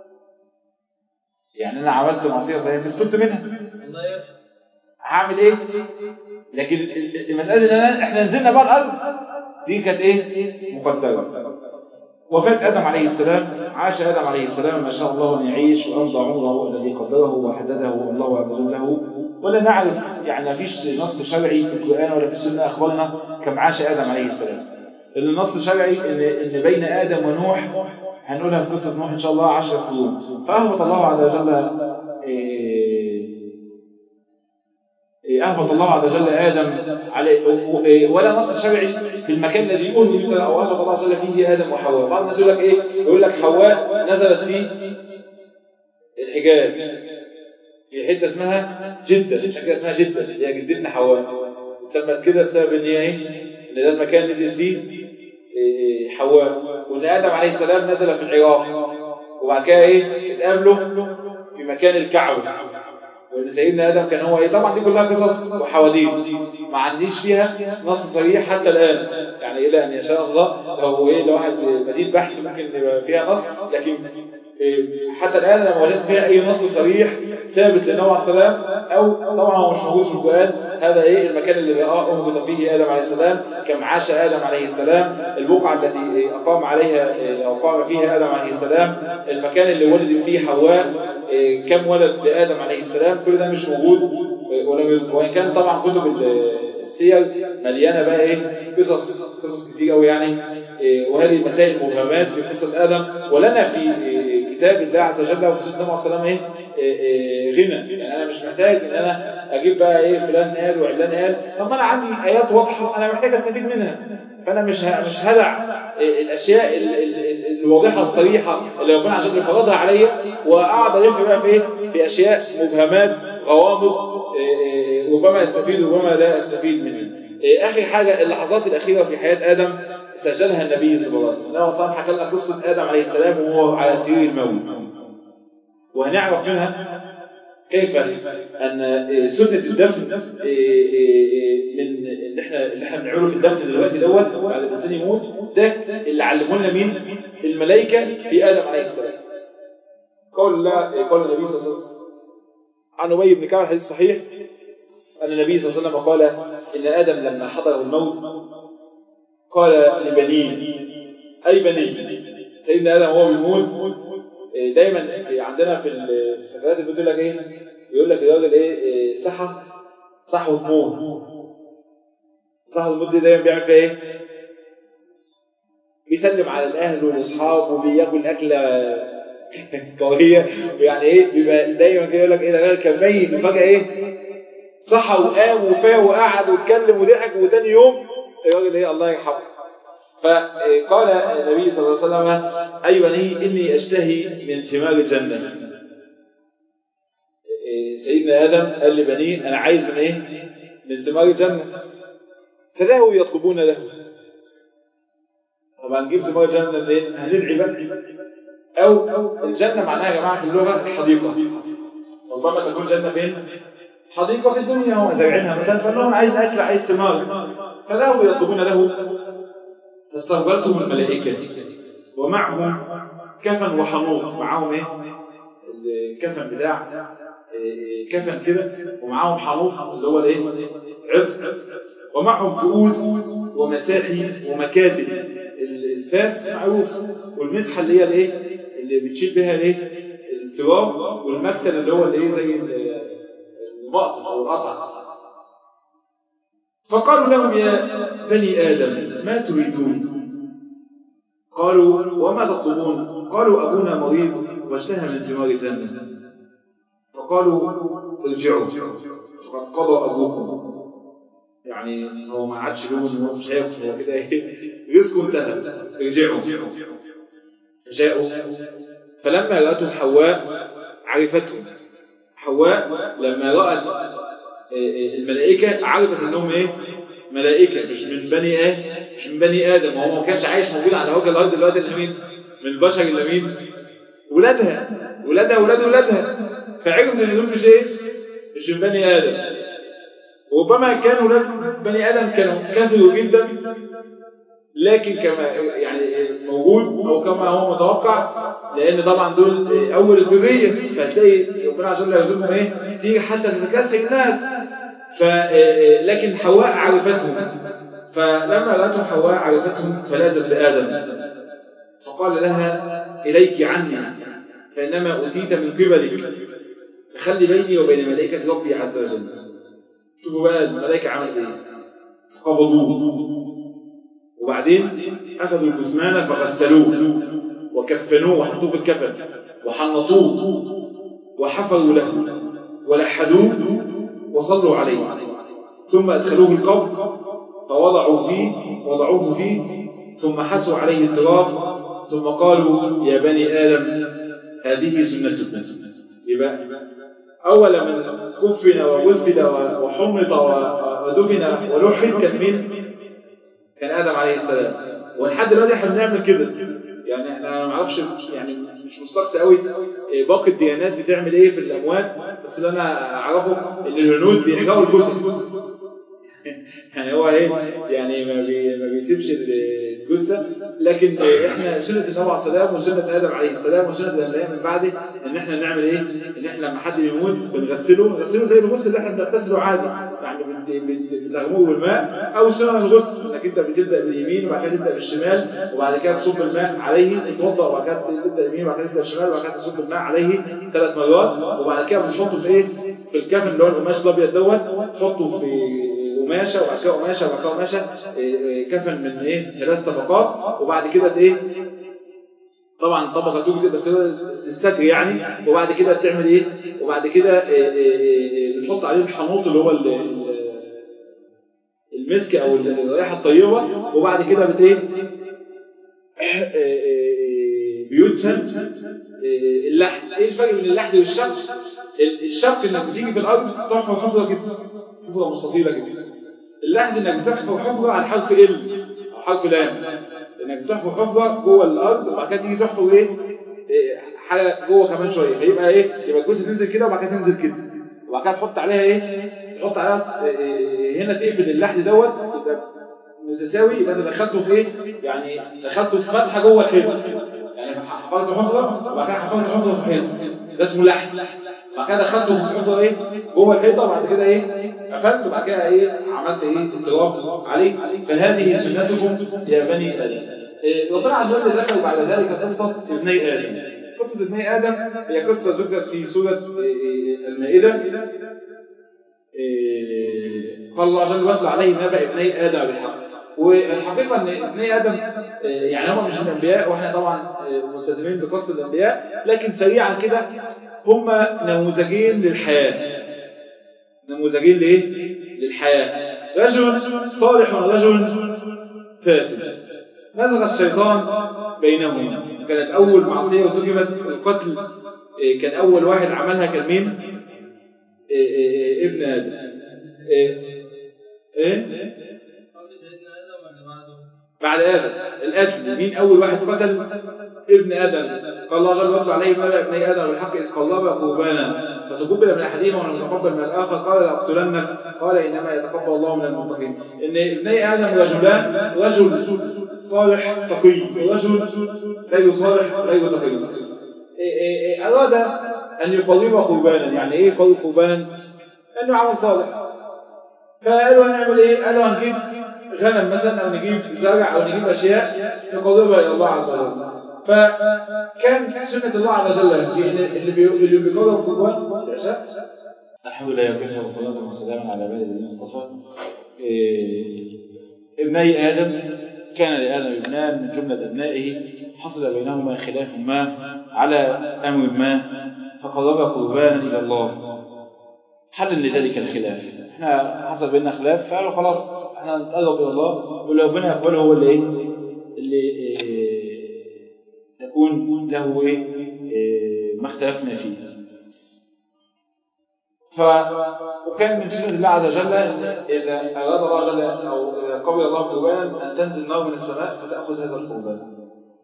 يعني أنا عملت معصية صحيحة بس تبت منها هعمل إيه لكن المسألة إن أنا إحنا نزلنا بقى الأرض دي كانت إيه مقدرة وفاة آدم عليه السلام عاش آدم عليه السلام ما شاء الله أن يعيش وأمضى عمره الذي قدره وحدده الله عز وجل له ولا نعرف يعني ما فيش نص شرعي في القرآن ولا في السنة أخبرنا كم عاش آدم عليه السلام لأن النص الشرعي إن, إن بين آدم ونوح هنقولها في قصة نوح إن شاء الله عشر قرون فأهبط الله عز وجل أهبط الله عز وجل آدم عليه ولا نص شرعي في المكان الذي يقول مثلا أو أهبط الله عز وجل فيه آدم وحواء بعض الناس يقول لك إيه يقول لك حواء نزلت في الحجاز في حتة اسمها جدة عشان كده اسمها جدة هي جدتنا حواء سمت كده بسبب ان هي ايه ان ده المكان نزل فيه حواء وان ادم عليه السلام نزل في العراق وبعد كده ايه اتقابلوا في مكان الكعبة وان سيدنا ادم كان هو ايه طبعا دي كلها قصص وحواديت ما عنديش فيها نص صريح حتى الان يعني الى ان يشاء الله لو ايه لو واحد مزيد بحث ممكن يبقى فيها نص لكن حتى الآن أنا ما وجدت فيها أي نص صريح ثابت للنبي عليه السلام أو طبعا هو مش موجود في القرآن هذا إيه المكان اللي أنبت فيه آدم عليه السلام كم عاش آدم عليه السلام البقعة التي أقام عليها أو قام فيها آدم عليه السلام المكان اللي ولد فيه حواء كم ولد لآدم عليه السلام كل ده مش موجود ولم يذكر وإن كان طبعا كتب السير مليانة بقى إيه قصص قصص كتير قوي يعني وهذه مسائل مبهمات في قصة آدم ولنا في كتاب الله عز وجل وفي سنة الله عليه وسلم ايه غنى يعني انا مش محتاج ان انا اجيب بقى ايه فلان قال وعلان قال طب انا عندي ايات واضحه انا محتاج استفيد منها فانا مش مش هدع الاشياء الواضحه الصريحه اللي ربنا عز وجل فرضها عليا واقعد الف بقى في ايه في اشياء مبهمات غوامض ربما استفيد وربما لا استفيد منها اخر حاجه اللحظات الاخيره في حياه ادم سجلها النبي صلى الله عليه وسلم الله صلى حكى لنا قصة آدم عليه السلام وهو على سرير الموت وهنعرف منها كيف أن سنة الدفن من اللي احنا اللي احنا بنعمله في الدفن دلوقتي دوت بعد ما الإنسان يموت ده اللي علمونا مين الملائكة في آدم عليه السلام قول الله قول النبي صلى الله عليه وسلم عن أبي بن كعب الحديث الصحيح أن النبي صلى الله عليه وسلم قال إن آدم لما حضره الموت قال لبنيه أي بني سيدنا آدم وهو بيموت دايما عندنا في السكرات بتقول لك ايه يقول لك الراجل ايه صحى صحوة موت صحوة الموت دي دايما بيعمل فيها ايه بيسلم على الاهل والاصحاب وبياكل اكله قويه يعني ايه بيبقى دايما كده يقول لك ايه ده الراجل كان ميت وفجاه ايه صحى وقام وفاق وقعد واتكلم وضحك وتاني يوم الراجل ايه الله يرحمه فقال النبي صلى الله عليه وسلم أي بني إني أشتهي من ثمار الجنة سيدنا آدم قال لبنيه أنا عايز من إيه من ثمار الجنة فذهبوا يطلبون له طبعا نجيب ثمار الجنة منين هندعي بقى أو أو الجنة معناها يا جماعة في اللغة حديقة ربما تكون جنة فين حديقة في الدنيا هم زارعينها مثلا فقال لهم عايز أكل عايز ثمار فذهبوا يطلبون له فاستقبلتهم الملائكة ومعهم كفن وحنوط معهم ايه الكفن بتاع كفن كده ومعهم حنوط اللي هو الايه عبد ومعهم فؤوس ومساحي ومكاتب الفاس معروف والمسحه اللي هي الايه اللي بتشيل بها الايه التراب والمكتل اللي هو الايه زي المقطف او القطع فقالوا لهم يا بني آدم ما تريدون قالوا وما تطلبون قالوا أبونا مريض واشتهى من ثمار الجنة فقالوا ارجعوا فقد قضى ابوكم يعني هو ما عادش له ان هو مش هياكل هو كده ايه رزقه انتهى ارجعوا فجاءوا فلما رأتهم حواء عرفتهم حواء لما رأت الملائكة عرفت انهم ايه ملائكة مش من بني ايه مش من بني ادم وهو ما كانش عايش موجود على وجه الارض دلوقتي الا مين من البشر اللي مين ولادها ولادها ولاد ولادها فعرفت ان دول مش ايه مش من بني ادم وربما كانوا ولاد بني ادم كانوا كثروا جدا لكن كما يعني موجود او كما هو متوقع لان طبعا دول اول الذريه فهتلاقي ربنا عشان لا يرزقهم ايه تيجي حتى تتكسر الناس ف لكن حواء عرفتهم فلما رأتهم حواء عرفتهم فلاذت بآدم فقال لها إليك عني فإنما أوتيت من قبلك فخلي بيني وبين ملائكة ربي عز وجل شوفوا بقى الملائكة عملت ايه فقبضوه وبعدين أخذوا الجثمان فغسلوه وكفنوه وحطوه في الكفن وحنطوه وحفروا له ولحدوه وصلوا عليه ثم أدخلوه القبر فوضعوا فيه وضعوه فيه ثم حسوا عليه التراب ثم قالوا يا بني آدم هذه سنتكم يبقى أول من كفن وغسل وحمط ودفن ولحد كان مين؟ كان آدم عليه السلام ولحد دلوقتي احنا بنعمل كده يعني احنا ما نعرفش يعني مش مستقصي قوي باقي الديانات بتعمل ايه في الاموات بس اللي انا اعرفه ان الهنود بيرجعوا الجثث يعني هو ايه يعني ما, بي ما بيسيبش الجثه لكن احنا سنه النبي عليه السلام وسنه ادم عليه السلام وسنه الانبياء من بعده ان احنا نعمل ايه ان احنا لما حد يموت بنغسله نغسله زي الغسل اللي احنا بنغسله عادي يعني بتغمره بالماء او سنه الغسل انك انت بتبدا باليمين وبعد كده تبدا بالشمال وبعد كده تصب الماء عليه تتوضا وبعد كده تبدا باليمين وبعد كده تبدا بالشمال وبعد كده تصب الماء عليه ثلاث مرات وبعد كده بنحطه في ايه في الكفن اللي هو القماش الابيض دوت تحطه في قماشه وبعد كده قماشه وبعد كده قماشه كفن من ايه ثلاث طبقات وبعد كده ايه طبعا طبقه تجزئ بس الستر يعني وبعد كده بتعمل ايه وبعد كده بتحط عليه الحنوط اللي هو المسك او الرائحه الطيبه وبعد كده بت ايه بيدفن اللحد ايه الفرق بين اللحد والشق الشق انك بتيجي في الارض تحفر حفره كده حفره مستطيله كده اللحد انك بتحفر حفره على حرف ال او حرف لام انك بتحفر حفره جوه الارض وبعد كده تيجي تحفر ايه حاجه جوه كمان شويه فيبقى ايه يبقى الجثه تنزل كده وبعد كده تنزل كده وبعد كده تحط عليها ايه تحط عليها إيه هنا تقفل اللحد دوت يبقى متساوي يبقى انت دخلته في ايه يعني دخلته في فتحه جوه الحيط يعني حفرت حفره وبعد كده حفرت حفره في الحيط ده اسمه لحد بعد كده دخلته في حفره ايه جوه الحيطه وبعد كده ايه قفلت وبعد كده ايه عملت ايه التراب عليه فهذه سنتكم يا بني ادم ربنا عز وجل ذكر بعد ذلك قصه ابني ادم قصه ابني ادم هي قصه ذكرت في سوره المائده قال الله عز وجل واتل عليه نبأ ابني ادم بالحق والحقيقة ان ابني ادم يعني هم مش الانبياء واحنا طبعا ملتزمين بقصة الانبياء لكن سريعا كده هم نموذجين للحياة نموذجين لإيه؟ للحياة رجل صالح ورجل فاسد نزغ الشيطان بينهما كانت أول معصية وتجبت القتل كان أول واحد عملها كان مين؟ ابن آدم إيه؟ إيه؟ بعد آدم القتل مين أول واحد قتل ابن آدم قال الله جل وعلا عليه ملأ ابني آدم بالحق إذ قلب قربانا فتقبل من أحدهما ولم يتقبل من الآخر قال لأقتلنك قال إنما يتقبل الله من المتقين إن ابني آدم رجلان رجل صالح تقي ورجل غير صالح غير تقي أراد أن يقرب قربانا يعني إيه يقرب قربانا؟ أنه عمل صالح فقالوا هنعمل إيه؟ قالوا هنجيب غنم مثلا أو نجيب زرع أو نجيب أشياء نقربها إلى الله عز وجل فكان سنة الله عز وجل اللي بي... اللي بيقرب قربان يشاء الحمد لله وكفى والصلاة والسلام على بلد المصطفى إيه... ابني آدم كان لآدم ابنان من جملة أبنائه حصل بينهما خلاف ما على أمر ما فقرب قربانا إلى الله حل لذلك الخلاف احنا حصل بيننا خلاف فقالوا خلاص احنا نتقرب الى الله واللي ربنا يقبله هو اللي ايه اللي إيه يكون له ايه, إيه ما اختلفنا فيه ف وكان من سنة الله عز وجل إذا أراد الله عز وجل أو إذا قبل الله قربانا أن تنزل نار من السماء فتأخذ هذا القربان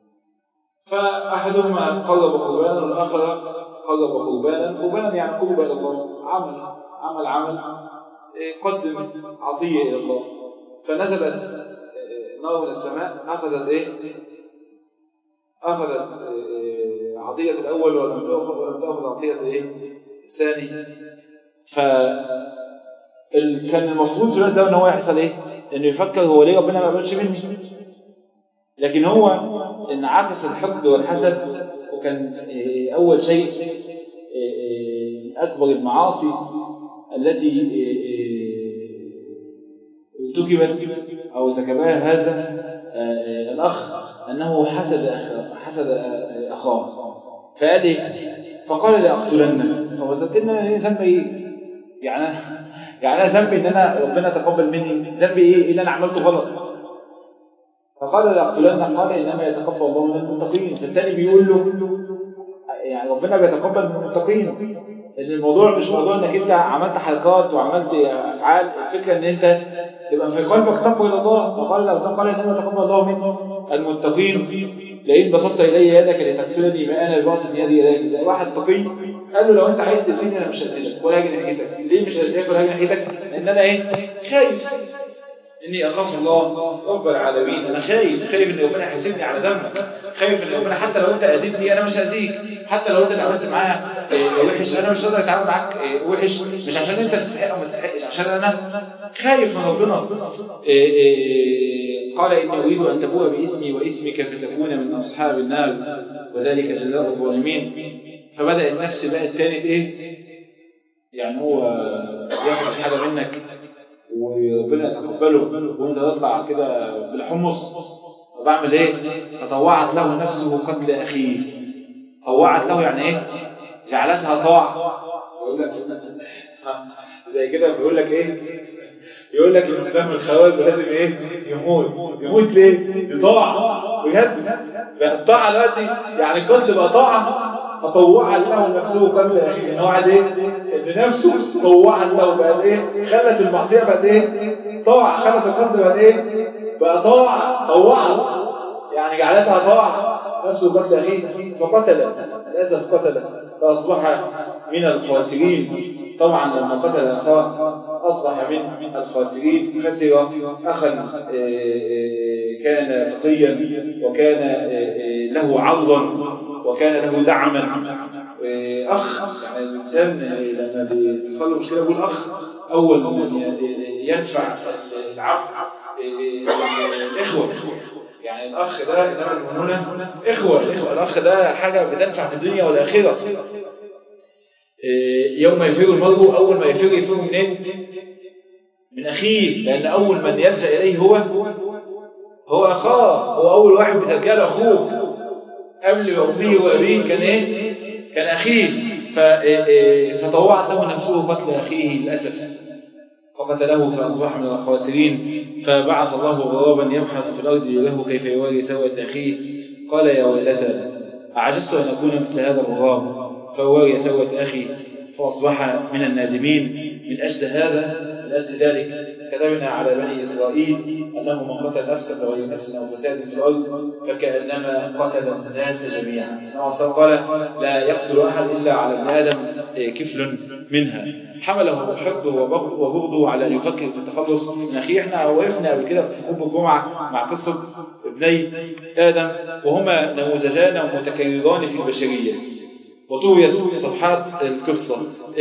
فأحدهما قرب قربانا والآخر قرب قربانا قربانا يعني قرب إلى الله عمل عمل عمل قدم عطية إلى الله فنزلت نار من السماء أخذت إيه أخذت عطية الأول ولم تأخذ عطية الإيه الثاني ف كان المفروض في الوقت ده ان هو يحصل ايه؟ انه يفكر هو ليه ربنا ما قبلش مني؟ لكن هو انعكس الحقد والحسد وكان اول شيء اكبر المعاصي التي ارتكبت او ارتكبها هذا الاخ انه حسد حسد اخاه فقال ايه؟ فقال لاقتلنك فوزدتنا ايه ذنب ايه؟ يعني يعني انا ذنبي ان انا ربنا تقبل مني ذنبي ايه اللي انا عملته غلط فقال لاقتلن قال انما يتقبل الله من المتقين فالتاني بيقول له يعني ربنا بيتقبل من المتقين ان الموضوع مش موضوع انك انت عملت حركات وعملت افعال الفكره ان انت تبقى في قلبك تقوى الى الله فقال له قال انما يتقبل الله من المتقين لئن بسطت الي يدك لتقتلني ما انا بباسط يدي اليك واحد تقي قال له لو انت عايز تقتلني انا مش هقتلك ولا هاجي ناحيتك ليه مش هقتلك ولا هاجي ناحيتك لان انا ايه خايف اني اخاف الله رب العالمين انا خايف خايف ان ربنا يحاسبني على ذنبك خايف ان ربنا حتى لو انت اذيتني انا مش هاذيك حتى لو انت اتعاملت معايا وحش انا مش هقدر اتعامل معاك وحش مش عشان انت تستحق او ما تستحقش عشان انا خايف من ربنا قال اني اريد ان تبوء باسمي واسمك فتكون من اصحاب النار وذلك جزاء الظالمين فبدا النفس بقى الثاني ايه يعني هو ياخد حاجه منك وربنا يتقبله وانت تطلع كده بالحمص فبعمل ايه فطوعت له نفسه قتل اخيه طوعت له يعني ايه جعلتها طاعه زي كده بيقول لك ايه يقول لك الاسلام الخوارج لازم ايه يموت يموت ليه دي طاعه بجد بقى الطاعه دلوقتي يعني القتل بقى طاعه فطوعت له نفسه قبل اخيه ان هو قاعد ايه ان نفسه طوعت له بقت ايه خلت المعصيه بقت ايه طاعه خلت القتل بقت ايه بقى طاعه طوعت يعني جعلتها طاعه نفسه قتل اخيه فقتل للاسف قتل فاصبح من الخاسرين طبعا لما قتل اخاه اصبح من الخاسرين خسر اخا كان تقيا وكان له عرضا وكان له دعما اخ يعني الانسان لما بيحصل له مشكله يقول اخ اول ما ينفع العبد اخوه يعني الاخ ده انما المؤمنون اخوه اخوه الاخ ده حاجه بتنفع في الدنيا والاخره يوم يفر المرء اول ما يفر يفر منين من اخيه لان اول من يلجا اليه هو هو اخاه هو اول واحد بتلجا له اخوه قبل امه وابيه كان ايه كان اخيه فطوعت له نفسه قتل اخيه للاسف فقتله فاصبح من الخاسرين فبعث الله غرابا يبحث في الارض له كيف يواري سوءة اخيه قال يا ويلتى اعجزت ان اكون مثل هذا الغراب فواري سوءة اخي فاصبح من النادمين من اجل هذا من اجل ذلك كتبنا على بني إسرائيل أنه من قتل نفسا بغير نفس أو فساد في الأرض فكأنما قتل الناس جميعا قال لا يقتل أحد إلا على ابن آدم كفل منها حمله الحقد وبغضه على أن يفكر في التخلص من أخيه احنا وقفنا قبل كده في خطبة الجمعة مع قصة ابني آدم وهما نموذجان متكرران في البشرية وطويت صفحات القصة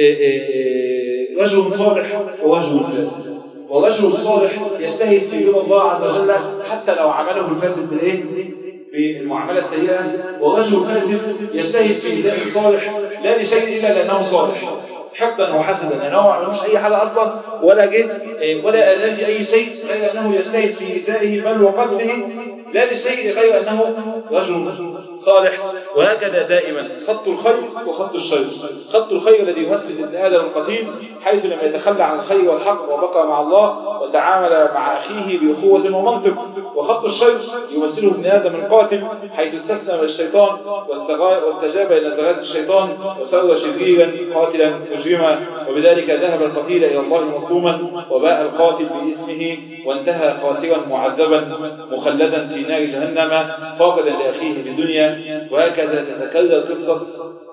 رجل صالح ورجل فاسد والرجل الصالح يجتهد في رضا الله عز وجل حتى لو عمله الفاسد بالايه بالمعامله السيئه والرجل الفاسد يجتهد في ايذاء الصالح لا لشيء الا لانه صالح حقدا وحسدا لانه ما عملوش اي حاجه اصلا ولا جه ولا اذاه في اي شيء غير انه يجتهد في ايذائه بل وقتله لا لشيء غير انه رجل صالح وهكذا دائما خط الخير وخط الشر خط الخير الذي يمثل ابن آدم القديم حيث لم يتخلى عن الخير والحق وبقى مع الله وتعامل مع أخيه بأخوة ومنطق وخط الشر يمثله ابن آدم القاتل حيث استسلم للشيطان واستغا- واستجاب لنزغات الشيطان وصار شريرا قاتلا مجرما وبذلك ذهب القتيل إلى الله مظلوما وباء القاتل باسمه وانتهى خاسرا معذبا مخلدا في نار جهنم فاقدا لأخيه في الدنيا وهكذا تتكرر قصة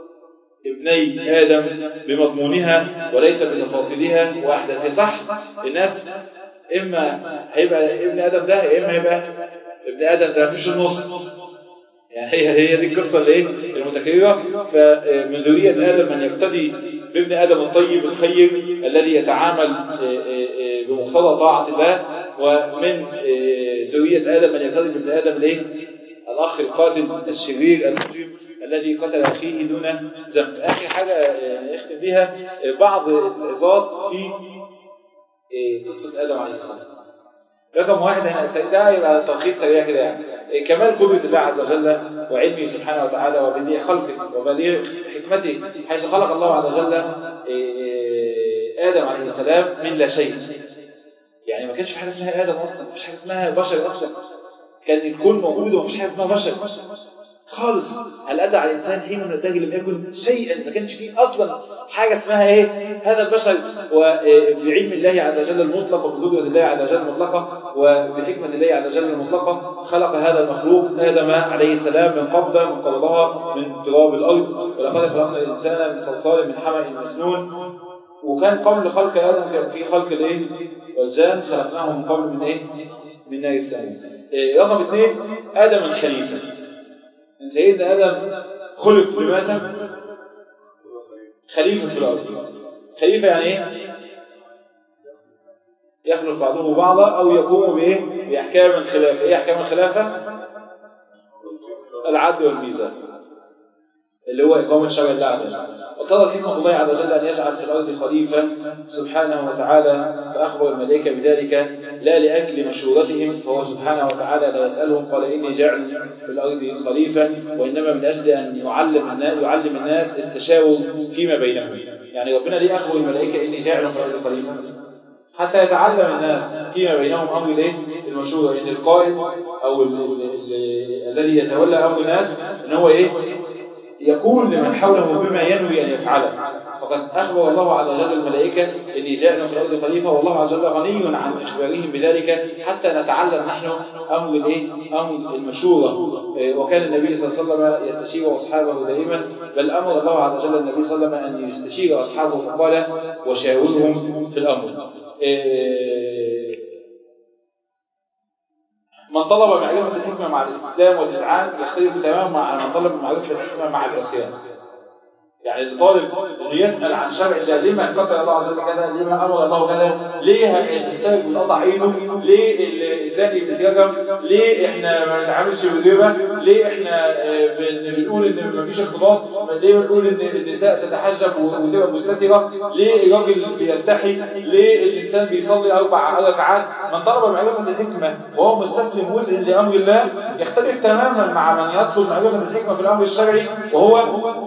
ابني آدم بمضمونها وليس بتفاصيلها وأحداثها صح الناس إما هيبقى ابن آدم ده يا إما هيبقى ابن آدم ده مفيش النص يعني هي هي دي القصة اللي ايه المتكررة فمن ذرية آدم من يقتدي بابن آدم الطيب الخير الذي يتعامل بمقتضى طاعة الله ومن ذرية آدم من يقتدي بابن آدم الايه الأخ القاتل الشرير المجرم الذي قتل أخيه دون ذنب آخر حاجة يعني نختم بها بعض العظات في قصة آدم عليه السلام رقم واحد هنا ده يبقى تلخيص سريع كده يعني كمال قدرة الله عز وجل وعلمه سبحانه وتعالى وبديع خلقه وبديع حكمته حيث خلق الله عز وجل آدم عليه السلام من لا شيء يعني ما كانش في حاجة اسمها آدم أصلا مفيش حاجة اسمها بشر أصلا كان الكون موجود ومفيش حاجة اسمها بشر خالص هل أدى على الإنسان حين من التاج لم يكن شيئا ما كانش فيه أصلا حاجة اسمها إيه هذا البشر وبعلم الله عز وجل المطلق وبقدرة الله عز وجل المطلقة وبحكمة الله عز وجل المطلقة خلق هذا المخلوق آدم عليه السلام من قبضة من قبضها من تراب الأرض ولقد خلقنا الإنسان من صلصال من حمأ مسنون وكان قبل خلق آدم كان في خلق الإيه والجان خلقناه من قبل من إيه من نار السماء إيه رقم اثنين آدم الخليفة سيدنا آدم خلق لماذا؟ خليفة في الأرض خليفة يعني إيه؟ يخلق بعضه بعضا أو يقوم بإيه؟ بأحكام الخلافة إيه أحكام الخلافة؟ العدل والميزان اللي هو إقامة شرع الله عز وجل وقضى حكمة الله عز وجل أن يجعل في الأرض خليفة سبحانه وتعالى فأخبر الملائكة بذلك لا لأجل مشورتهم فهو سبحانه وتعالى لا يسألهم قال إني جاعل في الأرض خليفة وإنما من أجل أن يعلم الناس, يعلم الناس التشاور فيما بينهم يعني ربنا ليه أخبر الملائكة إني جاعل في الأرض خليفة حتى يتعلم الناس فيما بينهم أمر الايه المشورة إن القائد أو الذي يتولى أمر الناس إن هو إيه يقول لمن حوله بما ينوي أن يفعله فقد أخبر الله عز وجل الملائكة إني جاءنا في الأرض خليفة والله عز وجل غني عن إخبارهم بذلك حتى نتعلم نحن أمر الإيه؟ أمر المشورة وكان النبي صلى الله عليه وسلم يستشير أصحابه دائما بل أمر الله عز وجل النبي صلى الله عليه وسلم أن يستشير أصحابه فقال وشاورهم في الأمر من طلب معرفة الحكمة مع الاستسلام والإذعان يختلف تماما مع من طلب معرفة الحكمة مع العصيان يعني الطالب انه يسأل عن شرع الله لما قتل الله عز وجل كذا لما امر الله كذا ليه السارق بنقطع عينه ليه الزاني بيترجم ليه احنا ما نتعاملش بالربا ليه احنا بنقول ان ما فيش اختلاط ليه بنقول ان النساء تتحجب وتبقى مستتره ليه الراجل بيلتحي ليه الانسان بيصلي اربع ركعات من طلب معرفه الحكمه وهو مستسلم مذعن لامر الله يختلف تماما مع من يطلب معرفه الحكمه في الامر الشرعي وهو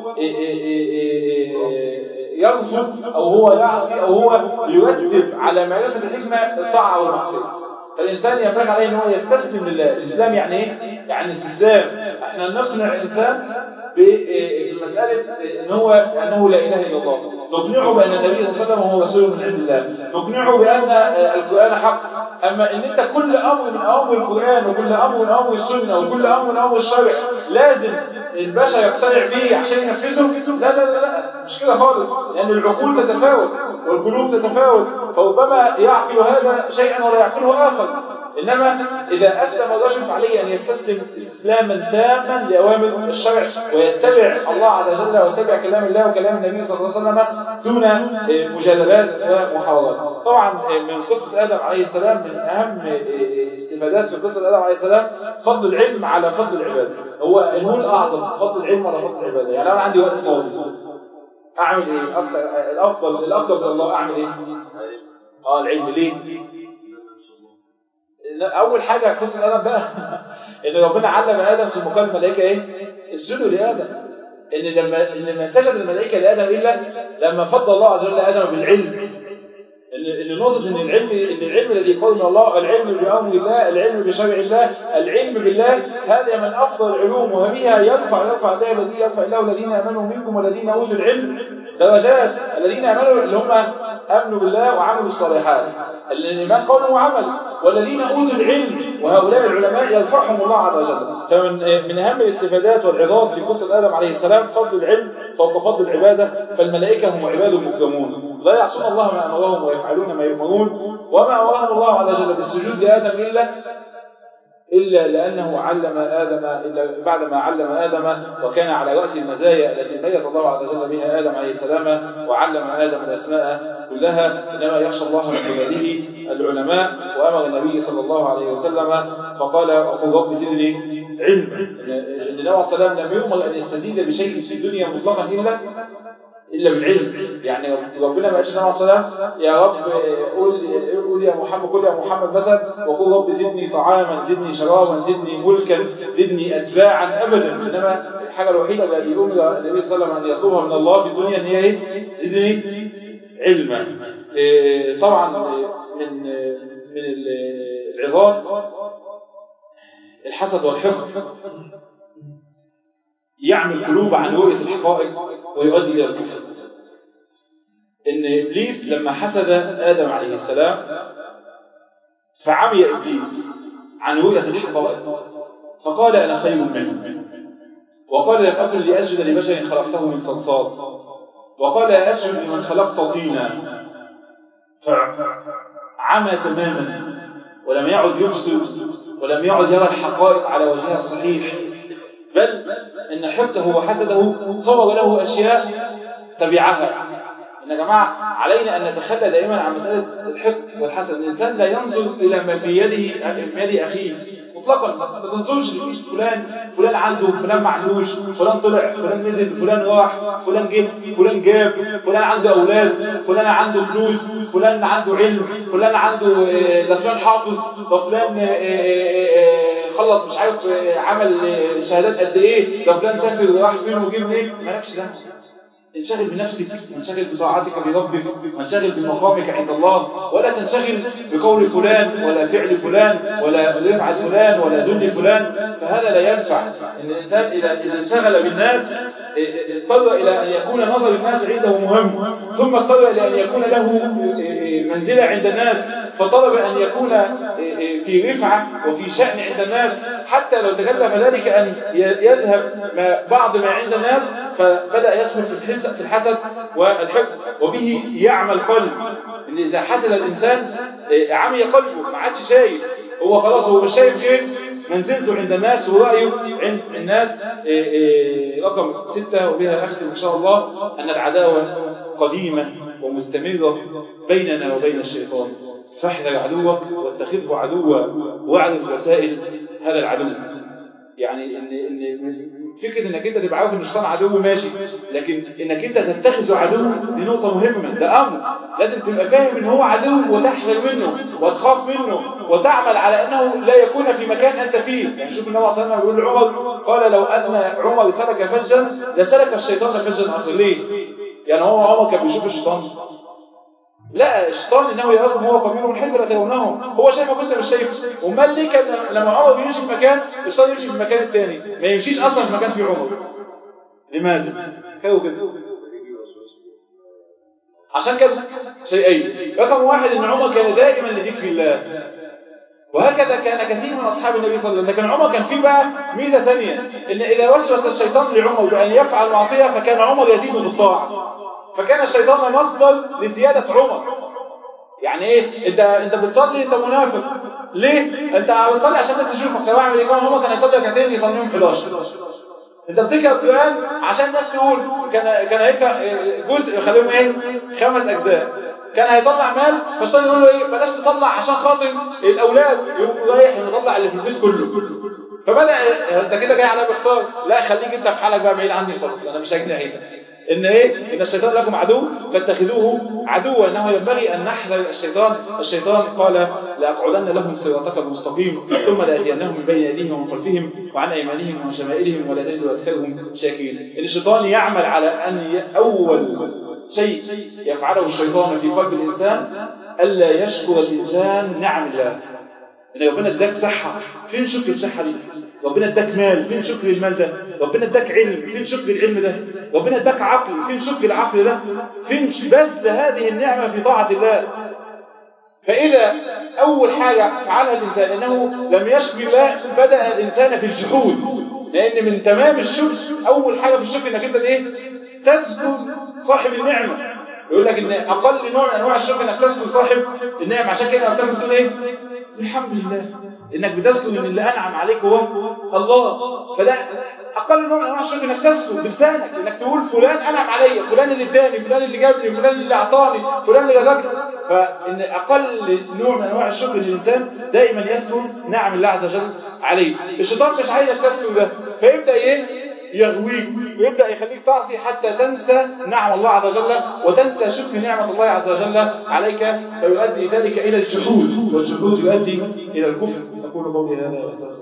يرفض او هو يعصي او هو يرتب على معرفه الحكمه الطاعه او المعصيه فالانسان ينبغي عليه ان هو يستسلم لله الاسلام يعني ايه يعني استسلام احنا نقنع الانسان بمساله ان هو انه لا اله الا الله نقنعه بان النبي صلى الله عليه وسلم هو رسول من عند الله نقنعه بان القران حق اما ان انت كل امر من اوامر القران وكل امر من اوامر السنه وكل امر من اوامر الشرع لازم البشر يقتنع به عشان ينفذه لا لا لا لا مش كده خالص لان يعني العقول تتفاوت والقلوب تتفاوت فربما يعقل هذا شيئا ولا يعقله اخر انما اذا اسلم الرجل فعليه ان يستسلم استسلاما تاما لاوامر الشرع ويتبع الله عز وجل ويتبع كلام الله وكلام النبي صلى الله عليه وسلم دون مجادلات ومحاولات طبعا من قصه ادم عليه السلام من اهم استفادات في قصه ادم عليه السلام فضل العلم على فضل العباده هو نقول اعظم فضل العلم على فضل العباده يعني انا عندي وقت فاضي اعمل ايه أفضل الافضل الافضل من الله اعمل ايه اه العلم ليه إن اول حاجه في قصه ادم بقى ان ربنا علم ادم في مقام الملائكه ايه اسجدوا لادم ان لما ان ما سجد الملائكه لادم الا لما فضل الله عز وجل ادم بالعلم ان ان نقطه ان العلم ان العلم الذي قال من الله العلم بامر الله العلم بشرع الله العلم بالله هذا من افضل العلوم وبها يرفع يرفع الله الذي يرفع الله الذين امنوا منكم والذين اوتوا العلم درجات الذين امنوا اللي هم امنوا بالله وعملوا الصالحات الايمان قول وعمل والذين اوتوا العلم وهؤلاء العلماء يرفعهم الله عز وجل فمن من اهم الاستفادات والعظات في قصه ادم عليه السلام فضل العلم فوق فضل العباده فالملائكه هم عباد مكرمون لا يعصون الله ما امرهم ويفعلون ما يؤمرون وما امرهم الله عز وجل بالسجود لادم الا إلا لأنه علم آدم إلا بعدما علم آدم وكان على رأس المزايا التي ميز الله عز وجل بها آدم عليه السلام وعلم آدم الأسماء كلها إنما يخشى الله من عباده العلماء وأمر النبي صلى الله عليه وسلم فقال وقل رب زدني علما إن النبي عليه السلام لم يؤمر أن يستزيد بشيء في الدنيا مطلقا إلا إلا بالعلم يعني ربنا ما قالش النبي صلى يا رب قول قول يا محمد قول يا محمد مثلا وقل رب زدني طعاما زدني شرابا زدني ملكا زدني أتباعا أبدا إنما الحاجة الوحيدة التي أمر النبي صلى الله عليه وسلم أن يطلبها من الله في الدنيا أن هي إيه؟ زدني علما إيه طبعا من من العظام الحسد والحقد يعمي القلوب عن رؤية الحقائق ويؤدي إلى الكفر إن إبليس لما حسد آدم عليه السلام فعمي إبليس عن رؤية الحقائق فقال أنا خير منه وقال لم أكن لأسجد لبشر خلقته من صلصال وقال أسجد لمن خلقت طينا فعمى تماما ولم يعد يبصر ولم يعد يرى الحقائق على وجهها الصحيح بل إن حقده وحسده صور له أشياء تبعها إن يا جماعة علينا أن نتخلى دائما عن مسألة الحقد والحسد الإنسان لا ينظر إلى ما في يده في يد أخيه مطلقا ما تنظرش فلان فلان عنده فلان ما عندوش فلان طلع فلان نزل فلان راح فلان جه فلان جاب فلان عنده أولاد فلان عنده فلوس فلان عنده علم فلان عنده ده فلان حافظ ده فلان خلص مش عارف عمل شهادات قد ايه ده فلان سافر راح فين وجه منين مالكش دعوه انشغل بنفسك وانشغل بطاعتك لربك وانشغل بمقامك عند الله ولا تنشغل بقول فلان ولا فعل فلان ولا رفعة فلان ولا ذل فلان فهذا لا ينفع ان الانسان اذا اذا انشغل بالناس اضطر الى ان يكون نظر الناس عنده مهم ثم اضطر الى ان يكون له منزله عند الناس فطلب ان يكون في رفعه وفي شان عند الناس حتى لو تكلف ذلك ان يذهب ما بعض ما عند الناس فبدا يدخل في في الحسد والحقد وبه يعمى القلب ان اذا حسد الانسان عمي قلبه ما عادش شايف هو خلاص هو مش شايف غير منزلته عند الناس ورأيه عند الناس رقم ستة وبها أختم إن شاء الله أن العداوة قديمة ومستمرة بيننا وبين الشيطان فاحذر عدوك واتخذه عدوا واعرف وسائل هذا العدو يعني ان ان فكره انك انت تبقى عارف ان الشيطان عدو ماشي لكن انك انت تتخذه عدو دي نقطه مهمه ده امر لازم تبقى فاهم ان هو عدو وتحذر منه وتخاف منه وتعمل على انه لا يكون في مكان انت فيه يعني شوف النبي صلى الله عليه وسلم يقول لعمر قال لو ان عمر سلك فجا لسلك الشيطان فجا اخر ليه يعني هو عمر كان بيشوف الشيطان لا الشيطان انه يراكم هو قبيل من حيث لا ترونه هو شايفك وانت مش شايفه امال ليه كان لما عمر بيمشي في مكان الشيطان يمشي في المكان الثاني ما يمشيش اصلا في مكان فيه عمر لماذا كانوا كده عشان كده شيئين رقم واحد ان عمر كان دائما لذكر الله وهكذا كان كثير من اصحاب النبي صلى الله عليه وسلم لكن عمر كان فيه بقى ميزه ثانيه ان اذا وسوس الشيطان لعمر بان يفعل معصيه فكان عمر يزيد بالطاعه فكان الشيطان مصدر لزيادة عمر يعني ايه انت انت بتصلي انت منافق ليه انت بتصلي عشان الناس تشوفك سواء اعمل ايه عمر كان يصلي ركعتين يصليهم 11 انت بتقرا القران عشان الناس تقول كان كان هيك جزء خليهم ايه خمس اجزاء كان هيطلع مال فالشيطان يقول له ايه بلاش تطلع عشان خاطر الاولاد يقوم رايح يطلع اللي في البيت كله فبدا انت كده جاي على بخصاص لا خليك انت في حالك بقى بعيد عني خالص انا مش هجني عينك ان ايه ان الشيطان لكم عدو فاتخذوه عدوا انه ينبغي ان نحذر الشيطان الشيطان قال لاقعدن لهم صراطك المستقيم ثم لاتينهم من بين ايديهم ومن خلفهم وعن ايمانهم وعن شمائلهم ولا تجد اكثرهم شاكرين ان الشيطان يعمل على ان ي- اول شيء يفعله الشيطان في قلب الانسان الا يشكر الانسان نعم الله ان ربنا اداك صحه فين شكر الصحه دي ربنا اداك مال فين شكر المال ده ربنا اداك علم فين شكر العلم ده ربنا اداك عقل فين شكر العقل ده فين بذل هذه النعمه في طاعه الله فإذا أول حاجة فعلها الإنسان أنه لم يشكر الله بدأ الإنسان في الجحود لأن من تمام الشكر أول حاجة في الشكر أنك أنت إيه؟ تذكر صاحب النعمة يقول لك إن أقل نوع من أنواع الشكر أنك تذكر صاحب النعمة عشان كده أنت بتقول إيه؟ الحمد لله إنك بتذكر إن اللي أنعم عليك هو الله فده أقل نوع من أنواع الشكر إنك تذكر بلسانك إنك تقول فلان أنعم عليا فلان اللي اداني فلان اللي جابني فلان اللي أعطاني فلان اللي جزاكني فإن أقل نوع من أنواع الشكر للإنسان دائما يذكر نعم الله عز وجل عليه الشيطان مش عايزك تذكر ده فيبدأ إيه يغويك ويبدأ يخليك تعصي حتى تنسى نعم الله عز وجل وتنسى شكر نعمة الله عز وجل عليك فيؤدي ذلك إلى الجحود والجحود يؤدي إلى الكفر أقول قولي هذا وأستغفر